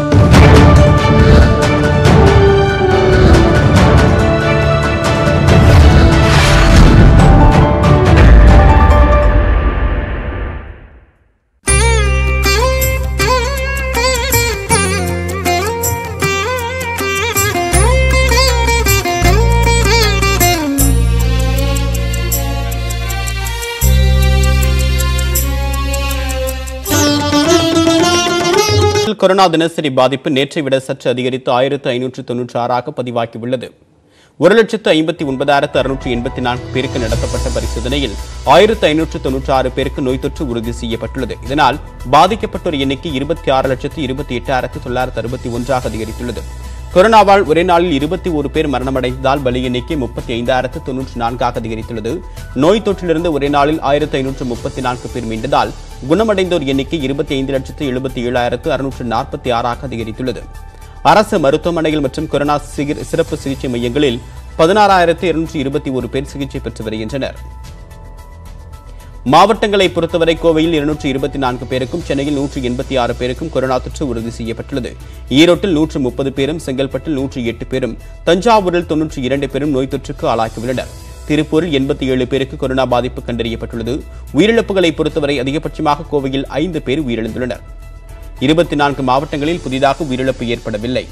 கொரோனா தினசரி பாதிப்பு நேற்றை விட சற்று அதிகரித்து ஆயிரத்து ஐநூற்று தொன்னூற்றி ஆறாக பதிவாகியுள்ளது ஒரு லட்சத்து ஐம்பத்தி ஒன்பதாயிரத்து அறுநூற்று எண்பத்தி நான்கு பேருக்கு நடத்தப்பட்ட பரிசோதனையில் ஆயிரத்து ஐநூற்று தொன்னூற்றி ஆறு பேருக்கு நோய் தொற்று உறுதி செய்யப்பட்டுள்ளது இதனால் பாதிக்கப்பட்டோர் எண்ணிக்கை இருபத்தி ஆறு லட்சத்து இருபத்தி எட்டாயிரத்து தொள்ளாயிரத்து அறுபத்தி ஒன்றாக அதிகரித்துள்ளது கொரோனாவால் ஒரே நாளில் இருபத்தி ஒரு பேர் மரணமடைந்ததால் பலி எண்ணிக்கை முப்பத்தி ஐந்தாயிரத்து தொன்னூற்றி நான்காக அதிகரித்துள்ளது நோய் தொற்றிலிருந்து ஒரே நாளில் ஆயிரத்து ஐநூற்று முப்பத்தி நான்கு பேர் மீண்டதால் குணமடைந்தோர் எண்ணிக்கை இருபத்தி ஐந்து லட்சத்து எழுபத்தி ஏழாயிரத்து அறுநூற்று நாற்பத்தி ஆறாக அதிகரித்துள்ளது அரசு மருத்துவமனைகள் மற்றும் கொரோனா சிகிர்- சிறப்பு சிகிச்சை மையங்களில் பதினாறாயிரத்து இருநூற்றி இருபத்தி ஒரு பேர் சிகிச்சை பெற்று வருகின்றனர் மாவட்டங்களை பொறுத்தவரை கோவையில் இருநூற்று இருபத்தி நான்கு பேருக்கும் சென்னையில் நூற்று எண்பத்தி ஆறு பேருக்கும் கொரோனா தொற்று உறுதி செய்யப்பட்டுள்ளது ஈரோட்டில் நூற்று முப்பது பேரும் செங்கல்பட்டில் நூற்று எட்டு பேரும் தஞ்சாவூரில் தொன்னூற்றி இரண்டு பேரும் நோய் தொற்றுக்கு ஆளாகியுள்ளனர் திருப்பூரில் எண்பத்தி ஏழு பேருக்கு கொரோனா பாதிப்பு கண்டறியப்பட்டுள்ளது உயிரிழப்புகளை பொறுத்தவரை அதிகபட்சமாக கோவையில் ஐந்து பேர் உயிரிழந்துள்ளனர் இருபத்தி நான்கு மாவட்டங்களில் புதிதாக உயிரிழப்பு ஏற்படவில்லை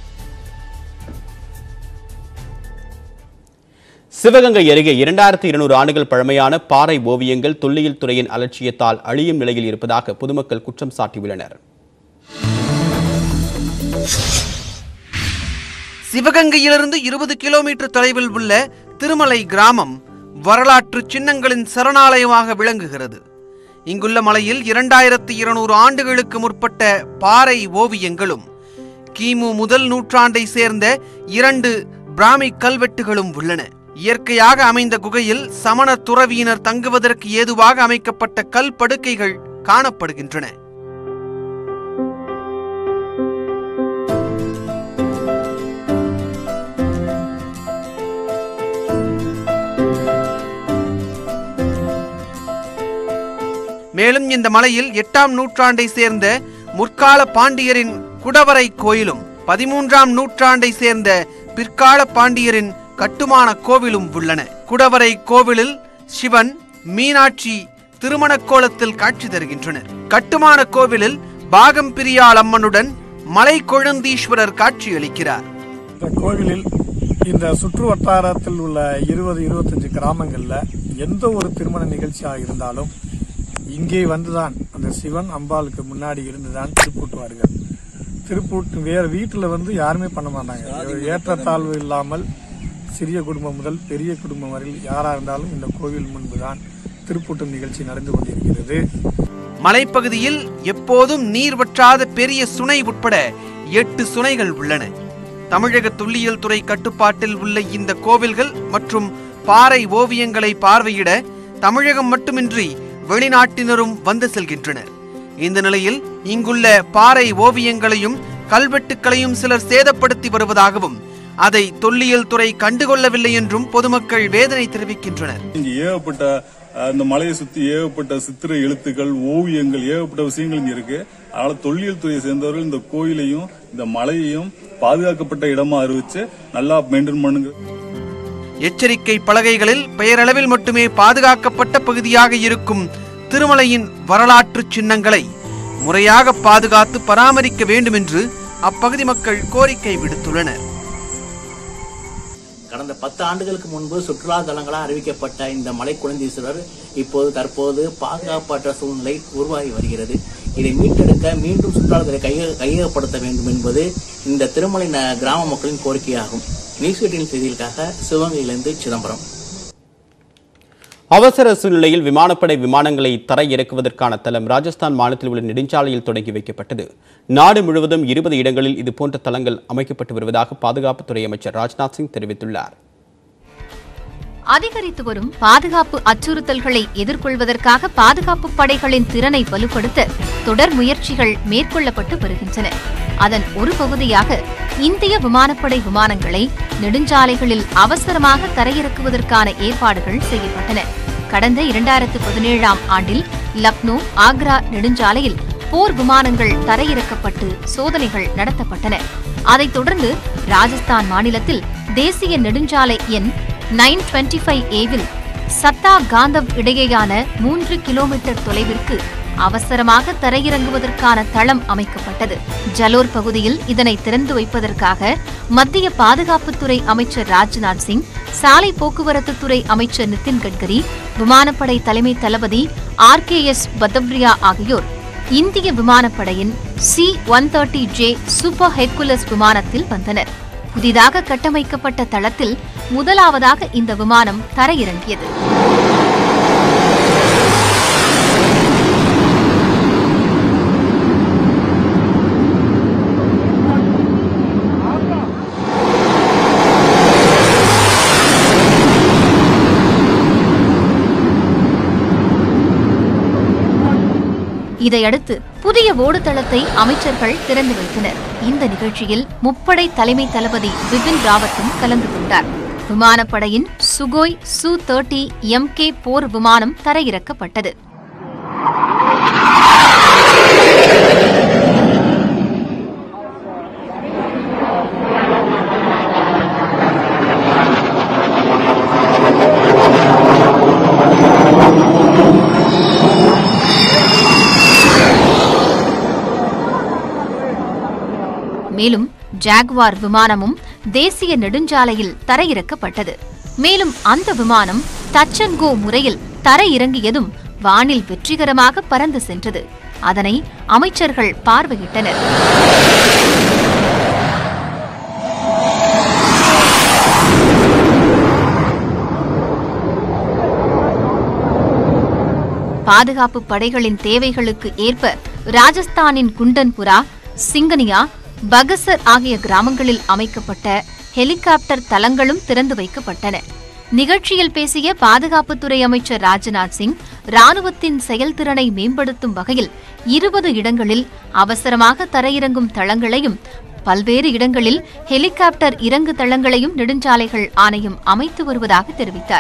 சிவகங்கை அருகே இரண்டாயிரத்தி இருநூறு ஆண்டுகள் பழமையான பாறை ஓவியங்கள் தொல்லியல் துறையின் அலட்சியத்தால் அழியும் நிலையில் இருப்பதாக பொதுமக்கள் குற்றம் சாட்டியுள்ளனர் சிவகங்கையிலிருந்து இருபது கிலோமீட்டர் தொலைவில் உள்ள திருமலை கிராமம் வரலாற்று சின்னங்களின் சரணாலயமாக விளங்குகிறது இங்குள்ள மலையில் இரண்டாயிரத்து இருநூறு ஆண்டுகளுக்கு முற்பட்ட பாறை ஓவியங்களும் கிமு முதல் நூற்றாண்டை சேர்ந்த இரண்டு பிராமி கல்வெட்டுகளும் உள்ளன இயற்கையாக அமைந்த குகையில் சமண துறவியினர் தங்குவதற்கு ஏதுவாக அமைக்கப்பட்ட கல் படுக்கைகள் காணப்படுகின்றன மேலும் இந்த மலையில் எட்டாம் நூற்றாண்டை சேர்ந்த முற்கால பாண்டியரின் குடவரை கோயிலும் பதிமூன்றாம் நூற்றாண்டை சேர்ந்த பிற்கால பாண்டியரின் கட்டுமான கோவிலும் உள்ளன குடவரை கோவிலில் சிவன் மீனாட்சி திருமணக் கோலத்தில் காட்சி தருகின்றனர் கட்டுமான கோவிலில் பாகம் பிரியாள் அம்மனுடன் மலை கொழுந்தீஸ்வரர் காட்சியளிக்கிறார் இந்த கோவிலில் இந்த சுற்று வட்டாரத்தில் உள்ள இருபது இருபத்தஞ்சு கிராமங்கள்ல எந்த ஒரு திருமண நிகழ்ச்சியாக இருந்தாலும் இங்கே வந்துதான் அந்த சிவன் அம்பாளுக்கு முன்னாடி இருந்துதான் திருப்பூட்டுவார்கள் திருப்பூட்டு வேற வீட்டில் வந்து யாருமே பண்ண மாட்டாங்க ஏற்றத்தாழ்வு இல்லாமல் சிறிய குடும்பம் முதல் பெரிய குடும்பம் வரையில் யாரா இருந்தாலும் இந்த கோவில் முன்புதான் திருப்பூட்டும் நிகழ்ச்சி நடந்து கொண்டிருக்கிறது மலைப்பகுதியில் எப்போதும் நீர் வற்றாத பெரிய சுனை உட்பட எட்டு சுனைகள் உள்ளன தமிழக தொல்லியல் துறை கட்டுப்பாட்டில் உள்ள இந்த கோவில்கள் மற்றும் பாறை ஓவியங்களை பார்வையிட தமிழகம் மட்டுமின்றி வெளிநாட்டினரும் வந்து செல்கின்றனர் இந்த நிலையில் இங்குள்ள பாறை ஓவியங்களையும் கல்வெட்டுக்களையும் சிலர் சேதப்படுத்தி வருவதாகவும் அதை தொல்லியல் துறை கண்டுகொள்ளவில்லை என்றும் பொதுமக்கள் வேதனை தெரிவிக்கின்றனர் இங்க ஏகப்பட்ட அஹ், இந்த மலையை சுத்தி ஏகப்பட்ட சித்திர எழுத்துக்கள் ஓவியங்கள் ஏகப்பட்ட விஷயங்கள் இங்க இருக்கு அதனால தொல்லியல் துறையை சேர்ந்தவர்கள் இந்த கோயிலையும் இந்த மலையையும் பாதுகாக்கப்பட்ட இடமா அறிவிச்சு நல்லா மெயின்டைன் பண்ணுங்க எச்சரிக்கை பலகைகளில் பெயரளவில் மட்டுமே பாதுகாக்கப்பட்ட பகுதியாக இருக்கும் திருமலையின் வரலாற்று சின்னங்களை முறையாக பாதுகாத்து பராமரிக்க வேண்டும் என்று அப்பகுதி மக்கள் கோரிக்கை விடுத்துள்ளனர் கடந்த பத்து ஆண்டுகளுக்கு முன்பு சுற்றுலா தலங்களாக அறிவிக்கப்பட்ட இந்த மலை குழந்தீஸ்வரர் இப்போது தற்போது பாதுகாப்பற்ற சூழ்நிலை உருவாகி வருகிறது இதை மீட்டெடுக்க மீண்டும் சுற்றுலாத்துறை கைய கையகப்படுத்த வேண்டும் என்பது இந்த திருமலை ந- கிராம மக்களின் கோரிக்கையாகும் நியூஸ் எயிட்டின் செய்திகளுக்காக சிவகங்கையிலிருந்து சிதம்பரம் அவசர சூழ்நிலையில் விமானப்படை விமானங்களை தரை இறக்குவதற்கான தளம் ராஜஸ்தான் மாநிலத்தில் உள்ள நெடுஞ்சாலையில் தொடங்கி வைக்கப்பட்டது நாடு முழுவதும் இருபது இடங்களில் இதுபோன்ற தளங்கள் அமைக்கப்பட்டு வருவதாக பாதுகாப்புத்துறை அமைச்சர் ராஜ்நாத் சிங் தெரிவித்துள்ளார் அதிகரித்து வரும் பாதுகாப்பு அச்சுறுத்தல்களை எதிர்கொள்வதற்காக பாதுகாப்பு படைகளின் திறனை வலுப்படுத்த தொடர் முயற்சிகள் மேற்கொள்ளப்பட்டு வருகின்றன அதன் ஒரு பகுதியாக இந்திய விமானப்படை விமானங்களை நெடுஞ்சாலைகளில் அவசரமாக தரையிறக்குவதற்கான ஏற்பாடுகள் செய்யப்பட்டன கடந்த இரண்டாயிரத்து பதினேழாம் ஆண்டில் லக்னோ ஆக்ரா நெடுஞ்சாலையில் போர் விமானங்கள் தரையிறக்கப்பட்டு சோதனைகள் நடத்தப்பட்டன அதைத் தொடர்ந்து ராஜஸ்தான் மாநிலத்தில் தேசிய நெடுஞ்சாலை எண் நைன் டுவெண்ட்டி ஃபைவ் ஏவில் சத்தா காந்தவ் இடையேயான மூன்று கிலோமீட்டர் தொலைவிற்கு அவசரமாக தரையிறங்குவதற்கான தளம் அமைக்கப்பட்டது ஜலோர் பகுதியில் இதனை திறந்து வைப்பதற்காக மத்திய பாதுகாப்புத்துறை அமைச்சர் ராஜ்நாத் சிங் சாலை போக்குவரத்துத்துறை அமைச்சர் நிதின் கட்கரி விமானப்படை தலைமை தளபதி ஆர் கே எஸ் பதவ்ரியா ஆகியோர் இந்திய விமானப்படையின் C one thirty J super Hercules விமானத்தில் வந்தனர் புதிதாக கட்டமைக்கப்பட்ட தளத்தில் முதலாவதாக இந்த விமானம் தரையிறங்கியது இதையடுத்து புதிய ஓடுதளத்தை அமைச்சர்கள் திறந்து வைத்தனர் இந்த நிகழ்ச்சியில் முப்படை தலைமை தளபதி பிபின் ராவத்தும் கலந்து கொண்டார் விமானப்படையின் சுகோய் சு தேர்ட்டி எம் கே போர் விமானம் தரையிறக்கப்பட்டது மேலும் ஜாகுவார் விமானமும் தேசிய நெடுஞ்சாலையில் தரையிறக்கப்பட்டது மேலும் அந்த விமானம் டச் அண்ட் கோ முறையில் தரையிறங்கியதும் வானில் வெற்றிகரமாக பறந்து சென்றது அதனை அமைச்சர்கள் பார்வையிட்டனர் பாதுகாப்பு படைகளின் தேவைகளுக்கு ஏற்ப ராஜஸ்தானின் குண்டன்புரா சிங்கனியா பகசர் ஆகிய கிராமங்களில் அமைக்கப்பட்ட ஹெலிகாப்டர் தளங்களும் திறந்து வைக்கப்பட்டன நிகழ்ச்சியில் பேசிய பாதுகாப்புத்துறை அமைச்சர் ராஜ்நாத் சிங் ராணுவத்தின் செயல்திறனை மேம்படுத்தும் வகையில் இருபது இடங்களில் அவசரமாக தரையிறங்கும் தளங்களையும் பல்வேறு இடங்களில் ஹெலிகாப்டர் இறங்கு தளங்களையும் நெடுஞ்சாலைகள் ஆணையம் அமைத்து வருவதாக தெரிவித்தார்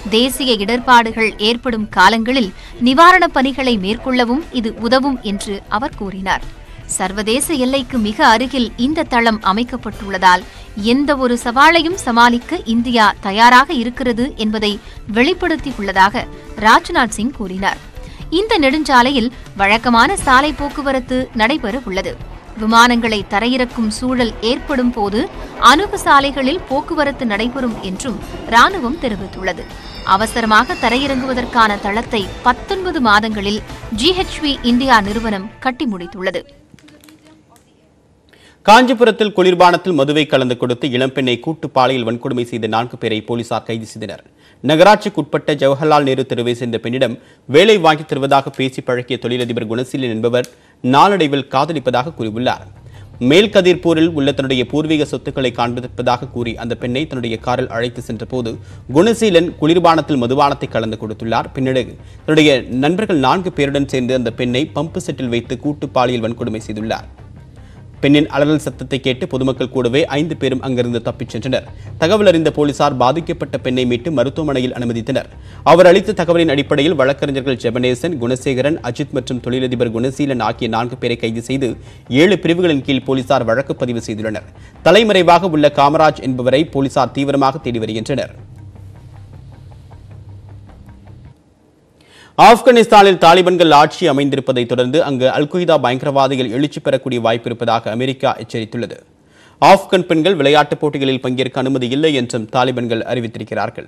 தேசிய இடர்பாடுகள் ஏற்படும் காலங்களில் நிவாரணப் பணிகளை மேற்கொள்ளவும் இது உதவும் என்று அவர் கூறினார் சர்வதேச எல்லைக்கு மிக அருகில் இந்த தளம் அமைக்கப்பட்டுள்ளதால் எந்த ஒரு சவாலையும் சமாளிக்க இந்தியா தயாராக இருக்கிறது என்பதை வெளிப்படுத்தியுள்ளதாக ராஜ்நாத் சிங் கூறினார் இந்த நெடுஞ்சாலையில் வழக்கமான சாலை போக்குவரத்து நடைபெற உள்ளது விமானங்களை தரையிறக்கும் சூழல் ஏற்படும் போது அணுகு சாலைகளில் போக்குவரத்து நடைபெறும் என்றும் ராணுவம் தெரிவித்துள்ளது அவசரமாக தரையிறங்குவதற்கான தளத்தை பத்தொன்பது மாதங்களில் ஜிஹெச்வி இந்தியா நிறுவனம் கட்டி முடித்துள்ளது காஞ்சிபுரத்தில் குளிர்பானத்தில் மதுவை கலந்து கொடுத்து இளம்பெண்ணை கூட்டு பாலியல் வன்கொடுமை செய்த நான்கு பேரை போலீசார் கைது செய்தனர் நகராட்சிக்குட்பட்ட ஜவஹர்லால் நேரு தெருவை சேர்ந்த பெண்ணிடம் வேலை வாங்கித் தருவதாக பேசி பழக்கிய தொழிலதிபர் குணசீலன் என்பவர் நாளடைவில் காதலிப்பதாக கூறியுள்ளார் மேல்கதிர்பூரில் உள்ள தன்னுடைய பூர்வீக சொத்துக்களை காண்பிப்பதாக கூறி அந்த பெண்ணை தன்னுடைய காரில் அழைத்து சென்றபோது குணசீலன் குளிர்பானத்தில் மதுபானத்தை கலந்து கொடுத்துள்ளார் பின்னடு தன்னுடைய நண்பர்கள் நான்கு பேருடன் சேர்ந்து அந்த பெண்ணை பம்பு செட்டில் வைத்து கூட்டு பாலியல் வன்கொடுமை செய்துள்ளார் பெண்ணின் அலறல் சத்தத்தை கேட்டு பொதுமக்கள் கூடவே ஐந்து பேரும் அங்கிருந்து தப்பிச் சென்றனர் தகவல் அறிந்த போலீசார் பாதிக்கப்பட்ட பெண்ணை மீட்டு மருத்துவமனையில் அனுமதித்தனர் அவர் அளித்த தகவலின் அடிப்படையில் வழக்கறிஞர்கள் ஜெபனேசன் குணசேகரன் அஜித் மற்றும் தொழிலதிபர் குணசீலன் ஆகிய நான்கு பேரை கைது செய்து ஏழு பிரிவுகளின் கீழ் போலீசார் வழக்கு பதிவு செய்துள்ளனர் தலைமறைவாக உள்ள காமராஜ் என்பவரை போலீசார் தீவிரமாக தேடி வருகின்றனர் ஆப்கானிஸ்தானில் தாலிபான்கள் ஆட்சி அமைந்திருப்பதை தொடர்ந்து அங்கு அல் கொய்தா பயங்கரவாதிகள் எழுச்சி பெறக்கூடிய வாய்ப்பு இருப்பதாக அமெரிக்கா எச்சரித்துள்ளது ஆப்கன் பெண்கள் விளையாட்டுப் போட்டிகளில் பங்கேற்க அனுமதி இல்லை என்றும் தாலிபான்கள் அறிவித்திருக்கிறார்கள்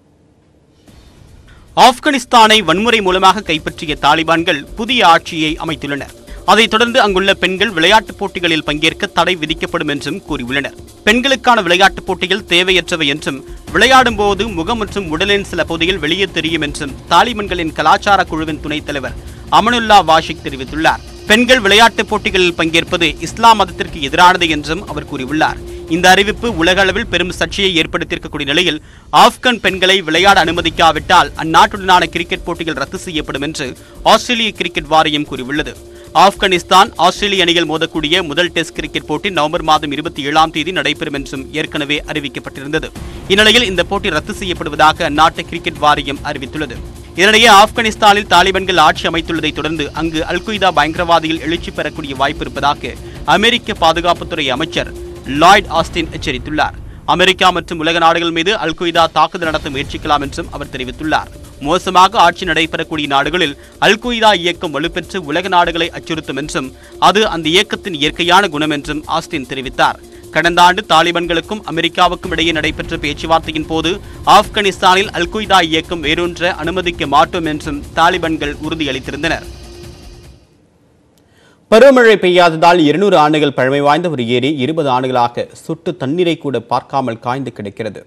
ஆப்கானிஸ்தானை வன்முறை மூலமாக கைப்பற்றிய தாலிபான்கள் புதிய ஆட்சியை அமைத்துள்ளனர் அதைத் தொடர்ந்து அங்குள்ள பெண்கள் விளையாட்டுப் போட்டிகளில் பங்கேற்க தடை விதிக்கப்படும் என்றும் கூறியுள்ளனர் பெண்களுக்கான விளையாட்டுப் போட்டிகள் தேவையற்றவை என்றும் விளையாடும் போது முகம் மற்றும் உடலின் சில பகுதிகள் வெளியே தெரியும் என்றும் தாலிபான்களின் கலாச்சார குழுவின் துணைத் தலைவர் அமனுல்லா வாஷிக் தெரிவித்துள்ளார் பெண்கள் விளையாட்டுப் போட்டிகளில் பங்கேற்பது இஸ்லாம் மதத்திற்கு எதிரானது என்றும் அவர் கூறியுள்ளார் இந்த அறிவிப்பு உலக அளவில் பெரும் சர்ச்சையை ஏற்படுத்தியிருக்கக்கூடிய நிலையில் ஆப்கன் பெண்களை விளையாட அனுமதிக்காவிட்டால் அந்நாட்டுடனான கிரிக்கெட் போட்டிகள் ரத்து செய்யப்படும் என்று ஆஸ்திரேலிய கிரிக்கெட் வாரியம் கூறியுள்ளது ஆப்கானிஸ்தான் ஆஸ்திரேலிய அணியில் மோதக்கூடிய முதல் டெஸ்ட் கிரிக்கெட் போட்டி நவம்பர் மாதம் இருபத்தி ஏழாம் தேதி நடைபெறும் என்றும் ஏற்கனவே அறிவிக்கப்பட்டிருந்தது இந்நிலையில் இந்த போட்டி ரத்து செய்யப்படுவதாக அந்நாட்டு கிரிக்கெட் வாரியம் அறிவித்துள்ளது இதனிடையே ஆப்கானிஸ்தானில் தாலிபான்கள் ஆட்சி அமைத்துள்ளதை தொடர்ந்து அங்கு அல் கொய்தா பயங்கரவாதிகள் எழுச்சி பெறக்கூடிய வாய்ப்பு இருப்பதாக அமெரிக்க பாதுகாப்புத்துறை அமைச்சர் லாய்ட் ஆஸ்டின் எச்சரித்துள்ளார் அமெரிக்கா மற்றும் உலக நாடுகள் மீது அல் கொய்தா தாக்குதல் நடத்த முயற்சிக்கலாம் என்றும் அவர் தெரிவித்துள்ளார் மோசமாக ஆட்சி நடைபெறக்கூடிய நாடுகளில் அல் கொய்தா இயக்கம் வலுப்பெற்று உலக நாடுகளை அச்சுறுத்தும் என்றும் அது அந்த இயக்கத்தின் இயற்கையான குணம் என்றும் ஆஸ்டின் தெரிவித்தார் கடந்த ஆண்டு தாலிபான்களுக்கும் அமெரிக்காவுக்கும் இடையே நடைபெற்ற பேச்சுவார்த்தையின் போது ஆப்கானிஸ்தானில் அல் கொய்தா இயக்கம் வேரூன்ற அனுமதிக்க மாட்டோம் என்றும் தாலிபான்கள் உறுதியளித்திருந்தனர் பருவமழை பெய்யாததால் இருநூறு ஆண்டுகள் பழமை வாய்ந்த ஒரு ஏரி இருபது ஆண்டுகளாக சுட்டு தண்ணீரை கூட பார்க்காமல் காய்ந்து கிடக்கிறது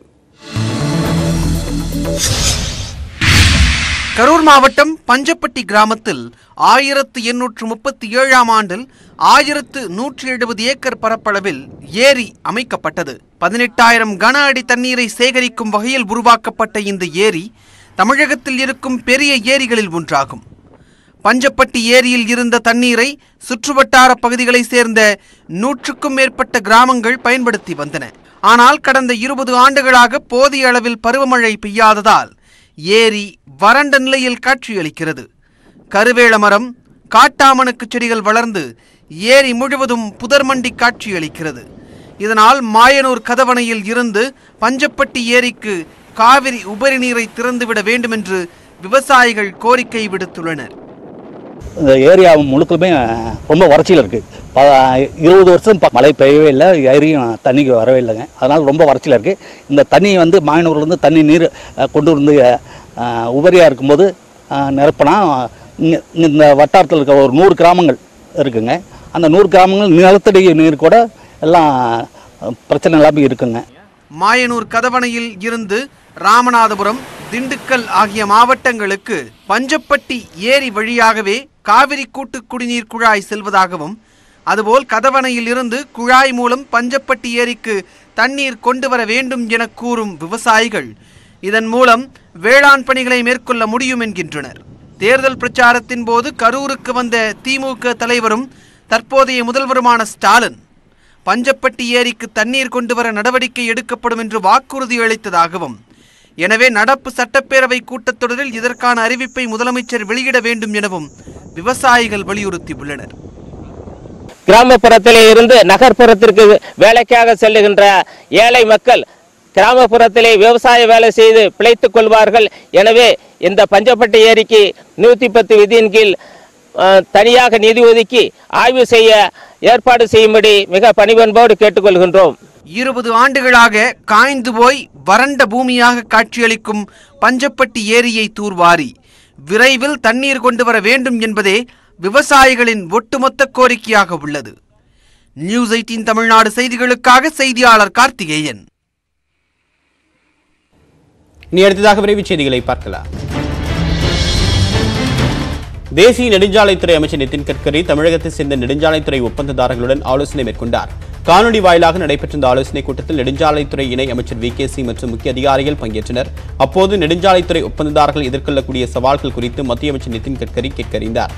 கரூர் மாவட்டம் பஞ்சப்பட்டி கிராமத்தில் ஆயிரத்து எண்ணூற்று முப்பத்தி ஏழாம் ஆண்டில் ஆயிரத்து நூற்றி எழுபது ஏக்கர் பரப்பளவில் ஏரி அமைக்கப்பட்டது பதினெட்டாயிரம் கன அடி தண்ணீரை சேகரிக்கும் வகையில் உருவாக்கப்பட்ட இந்த ஏரி தமிழகத்தில் இருக்கும் பெரிய ஏரிகளில் ஒன்றாகும் பஞ்சப்பட்டி ஏரியில் இருந்த தண்ணீரை சுற்றுவட்டார பகுதிகளைச் சேர்ந்த நூற்றுக்கும் மேற்பட்ட கிராமங்கள் பயன்படுத்தி வந்தன ஆனால் கடந்த இருபது ஆண்டுகளாக போதிய அளவில் பருவமழை பெய்யாததால் ஏரி வறண்ட நிலையில் காட்சியளிக்கிறது கருவேல மரம் காட்டாமணக்கு செடிகள் வளர்ந்து ஏரி முழுவதும் புதர்மண்டி காட்சியளிக்கிறது இதனால் மாயனூர் கதவணையில் இருந்து பஞ்சப்பட்டி ஏரிக்கு காவிரி உபரி நீரை திறந்துவிட வேண்டும் என்று விவசாயிகள் கோரிக்கை விடுத்துள்ளனர் இந்த ஏரியா முழுக்கலுமே ரொம்ப வறட்சியில் இருக்குது ப இருபது வருஷம் ப- மழை பெய்யவே இல்லை ஏரியும் தண்ணிக்கு வரவே இல்லைங்க அதனால் ரொம்ப வறட்சியில் இருக்குது இந்த தண்ணி வந்து மாயனூர்லேருந்து தண்ணி நீர் அஹ், கொண்டு வந்து அஹ், உபரியாக இருக்கும்போது அஹ், நிரப்பினா இங்க- இந்த வட்டாரத்தில் இருக்க ஒரு நூறு கிராமங்கள் இருக்குங்க அந்த நூறு கிராமங்கள் நிலத்தடி நீர் கூட எல்லாம் அஹ், பிரச்சனை இல்லாமல் இருக்குங்க மாயனூர் கதவணையில் இருந்து ராமநாதபுரம் திண்டுக்கல் ஆகிய மாவட்டங்களுக்கு பஞ்சப்பட்டி ஏரி வழியாகவே காவிரி கூட்டு குடிநீர் குழாய் செல்வதாகவும் அதுபோல் கதவணையில் இருந்து குழாய் மூலம் பஞ்சப்பட்டி ஏரிக்கு தண்ணீர் கொண்டு வர வேண்டும் என கூறும் விவசாயிகள் இதன் மூலம் வேளாண் பணிகளை மேற்கொள்ள முடியும் என்கின்றனர் தேர்தல் பிரச்சாரத்தின் போது கரூருக்கு வந்த திமுக தலைவரும் தற்போதைய முதல்வருமான ஸ்டாலின் பஞ்சப்பட்டி ஏரிக்கு தண்ணீர் கொண்டு வர நடவடிக்கை எடுக்கப்படும் என்று வாக்குறுதி அளித்ததாகவும் எனவே நடப்பு சட்டப்பேரவை கூட்டத்தொடரில் இதற்கான அறிவிப்பை முதலமைச்சர் வெளியிட வேண்டும் எனவும் விவசாயிகள் வலியுறுத்தியுள்ளனர் கிராமப்புறத்திலே இருந்து நகர்ப்புறத்திற்கு வேலைக்காக செல்லுகின்ற ஏழை மக்கள் கிராமப்புறத்திலே விவசாய வேலை செய்து பிழைத்துக் கொள்வார்கள் எனவே இந்த பஞ்சப்பட்டி ஏரிக்கு நூற்றி பத்து விதியின் கீழ் அஹ், தனியாக நிதி ஒதுக்கி ஆய்வு செய்ய ஏற்பாடு செய்யும்படி மிக பணிவன்போடு கேட்டுக்கொள்கின்றோம் இருபது ஆண்டுகளாக காய்ந்து போய் வறண்ட பூமியாக காட்சியளிக்கும் பஞ்சப்பட்டி ஏரியை தூர்வாரி விரைவில் தண்ணீர் கொண்டு வர வேண்டும் என்பதே விவசாயிகளின் ஒட்டுமொத்த கோரிக்கையாக உள்ளது நியூஸ் எயிட்டீன் தமிழ்நாடு செய்திகளுக்காக செய்தியாளர் கார்த்திகேயன் இனி அடுத்ததாக விரைவுச் செய்திகளை பார்க்கலாம் தேசிய நெடுஞ்சாலைத்துறை அமைச்சர் நிதின் கட்கரி தமிழகத்தை சேர்ந்த நெடுஞ்சாலைத்துறை ஒப்பந்ததாரர்களுடன் ஆலோசனை மேற்கொண்டார் காணொலி வாயிலாக நடைபெற்ற இந்த ஆலோசனைக் கூட்டத்தில் நெடுஞ்சாலைத்துறை இணை அமைச்சர் வி கே சி மற்றும் முக்கிய அதிகாரிகள் பங்கேற்றனர் அப்போது நெடுஞ்சாலைத்துறை ஒப்பந்ததாரர்கள் எதிர்கொள்ளக்கூடிய சவால்கள் குறித்து மத்திய அமைச்சர் நிதின் கட்கரி கேட்கறிந்தார்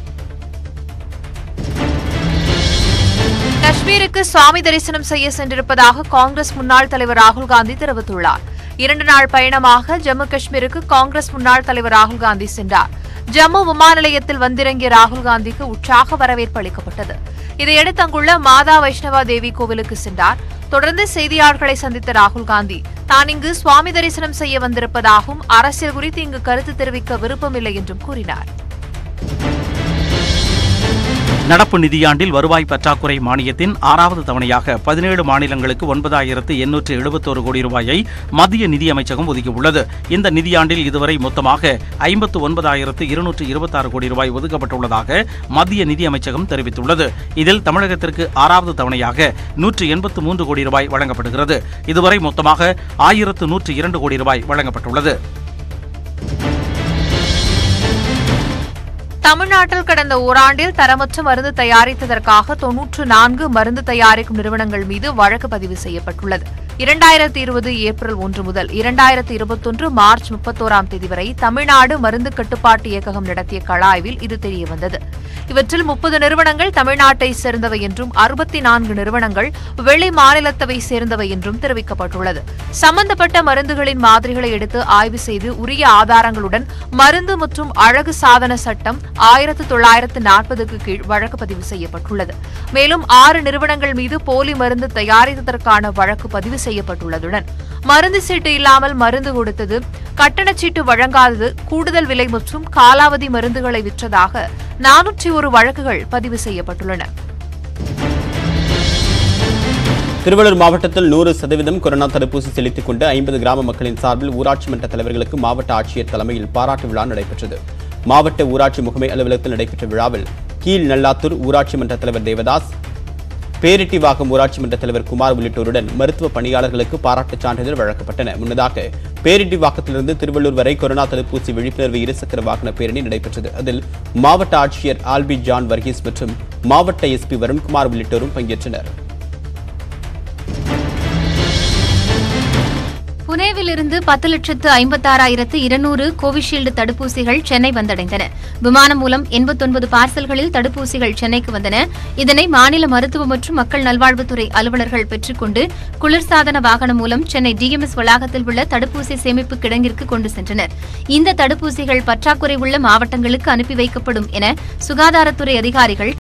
காஷ்மீருக்கு சுவாமி தரிசனம் செய்ய சென்றிருப்பதாக காங்கிரஸ் முன்னாள் தலைவர் ராகுல் காந்தி தெரிவித்துள்ளார் இரண்டு நாள் பயணமாக ஜம்மு காஷ்மீருக்கு காங்கிரஸ் முன்னாள் தலைவர் ராகுல் காந்தி சென்றார் ஜம்மு விமான நிலையத்தில் வந்திறங்கிய ராகுல் காந்திக்கு உற்சாக வரவேற்பு அளிக்கப்பட்டது இதையடுத்து அங்குள்ள மாதா வைஷ்ணவா தேவி கோவிலுக்கு சென்றார் தொடர்ந்து செய்தியாளர்களை சந்தித்த ராகுல் காந்தி தான் இங்கு சுவாமி தரிசனம் செய்ய வந்திருப்பதாகவும் அரசியல் குறித்து இங்கு கருத்து தெரிவிக்க விருப்பமில்லை என்றும் கூறினார் நடப்பு நிதியாண்டில் வருவாய் பற்றாக்குறை மானியத்தின் ஆறாவது தவணையாக பதினேழு மாநிலங்களுக்கு ஒன்பதாயிரத்து எண்ணூற்று எழுபத்தோரு கோடி ரூபாயை மத்திய நிதி அமைச்சகம் ஒதுக்கியுள்ளது இந்த நிதியாண்டில் இதுவரை மொத்தமாக ஐம்பத்து ஒன்பதாயிரத்து இருநூற்று இருபத்தாறு கோடி ரூபாய் ஒதுக்கப்பட்டுள்ளதாக மத்திய நிதி அமைச்சகம் தெரிவித்துள்ளது இதில் தமிழகத்திற்கு ஆறாவது தவணையாக நூற்று எண்பத்து மூன்று கோடி ரூபாய் வழங்கப்படுகிறது இதுவரை மொத்தமாக ஆயிரத்து நூற்று இரண்டு கோடி ரூபாய் வழங்கப்பட்டுள்ளது தமிழ்நாட்டில் கடந்த ஓராண்டில் தரமற்ற மருந்து தயாரித்ததற்காக தொன்னூற்று நான்கு மருந்து தயாரிக்கும் நிறுவனங்கள் மீது வழக்கு பதிவு செய்யப்பட்டுள்ளது இரண்டாயிரத்தி இருபது ஏப்ரல் ஒன்று முதல் இரண்டாயிரத்தி இருபத்தொன்று மார்ச் முப்பத்தோராம் தேதி வரை தமிழ்நாடு மருந்து கட்டுப்பாட்டு இயக்ககம் நடத்திய களாய்வில் இது தெரியவந்தது இவற்றில் முப்பது நிறுவனங்கள் தமிழ்நாட்டை சேர்ந்தவை என்றும் அறுபத்தி நான்கு நிறுவனங்கள் வெளி மாநிலத்தவை சேர்ந்தவை என்றும் தெரிவிக்கப்பட்டுள்ளது சம்பந்தப்பட்ட மருந்துகளின் மாதிரிகளை எடுத்து ஆய்வு செய்து உரிய ஆதாரங்களுடன் மருந்து மற்றும் அழகு சாதன சட்டம் ஆயிரத்து தொள்ளாயிரத்து நாற்பதுக்கு கீழ் வழக்கு பதிவு செய்யப்பட்டுள்ளது மேலும் ஆறு நிறுவனங்கள் மீது போலி மருந்து தயாரித்ததற்கான வழக்கு பதிவு செய்யப்பட்டுள்ளதுடன் மருந்து சீட்டு இல்லாமல் மருந்து கொடுத்தது கட்டணச் சீட்டு வழங்காதது கூடுதல் விலை மற்றும் காலாவதி மருந்துகளை விற்றதாக நானூற்றி ஒரு வழக்குகள் பதிவு செய்யப்பட்டுள்ளன திருவள்ளூர் மாவட்டத்தில் நூறு சதவீதம் கொரோனா தடுப்பூசி செலுத்திக் கொண்டு ஐம்பது கிராம மக்களின் சார்பில் ஊராட்சி மன்ற தலைவர்களுக்கு மாவட்ட ஆட்சியர் தலைமையில் பாராட்டு விழா நடைபெற்றது மாவட்ட ஊராட்சி முகமை அலுவலகத்தில் நடைபெற்ற விழாவில் கீழ் நல்லாத்தூர் ஊராட்சி மன்ற தலைவர் தேவதாஸ் பேரிட்டிவாக்கம் ஊராட்சி மன்ற தலைவர் குமார் உள்ளிட்டோருடன் மருத்துவ பணியாளர்களுக்கு பாராட்டுச் சான்றிதழ் வழங்கப்பட்டன முன்னதாக பேரிட்டிவாக்கத்திலிருந்து திருவள்ளூர் வரை கொரோனா தடுப்பூசி விழிப்புணர்வு இருசக்கர வாகன பேரணி நடைபெற்றது அதில் மாவட்ட ஆட்சியர் ஆல்பி ஜான் வர்கீஸ் மற்றும் மாவட்ட எஸ்பி வருண்குமார் உள்ளிட்டோரும் பங்கேற்றனர் புனேவில் இருந்து பத்து லட்சத்து ஐம்பத்தாறாயிரத்து இருநூறு கோவிஷீல்டு தடுப்பூசிகள் சென்னை வந்தடைந்தன விமானம் மூலம் எண்பத்தொன்பது பார்சல்களில் தடுப்பூசிகள் சென்னைக்கு வந்தன இதனை மாநில மருத்துவ மற்றும் மக்கள் நல்வாழ்வுத்துறை அலுவலர்கள் பெற்றுக்கொண்டு குளிர்சாதன வாகனம் மூலம் சென்னை டிஎம்எஸ் வளாகத்தில் உள்ள தடுப்பூசி சேமிப்பு கிடங்கிற்கு கொண்டு சென்றனர் இந்த தடுப்பூசிகள் பற்றாக்குறை உள்ள மாவட்டங்களுக்கு அனுப்பி வைக்கப்படும் என சுகாதாரத்துறை அதிகாரிகள்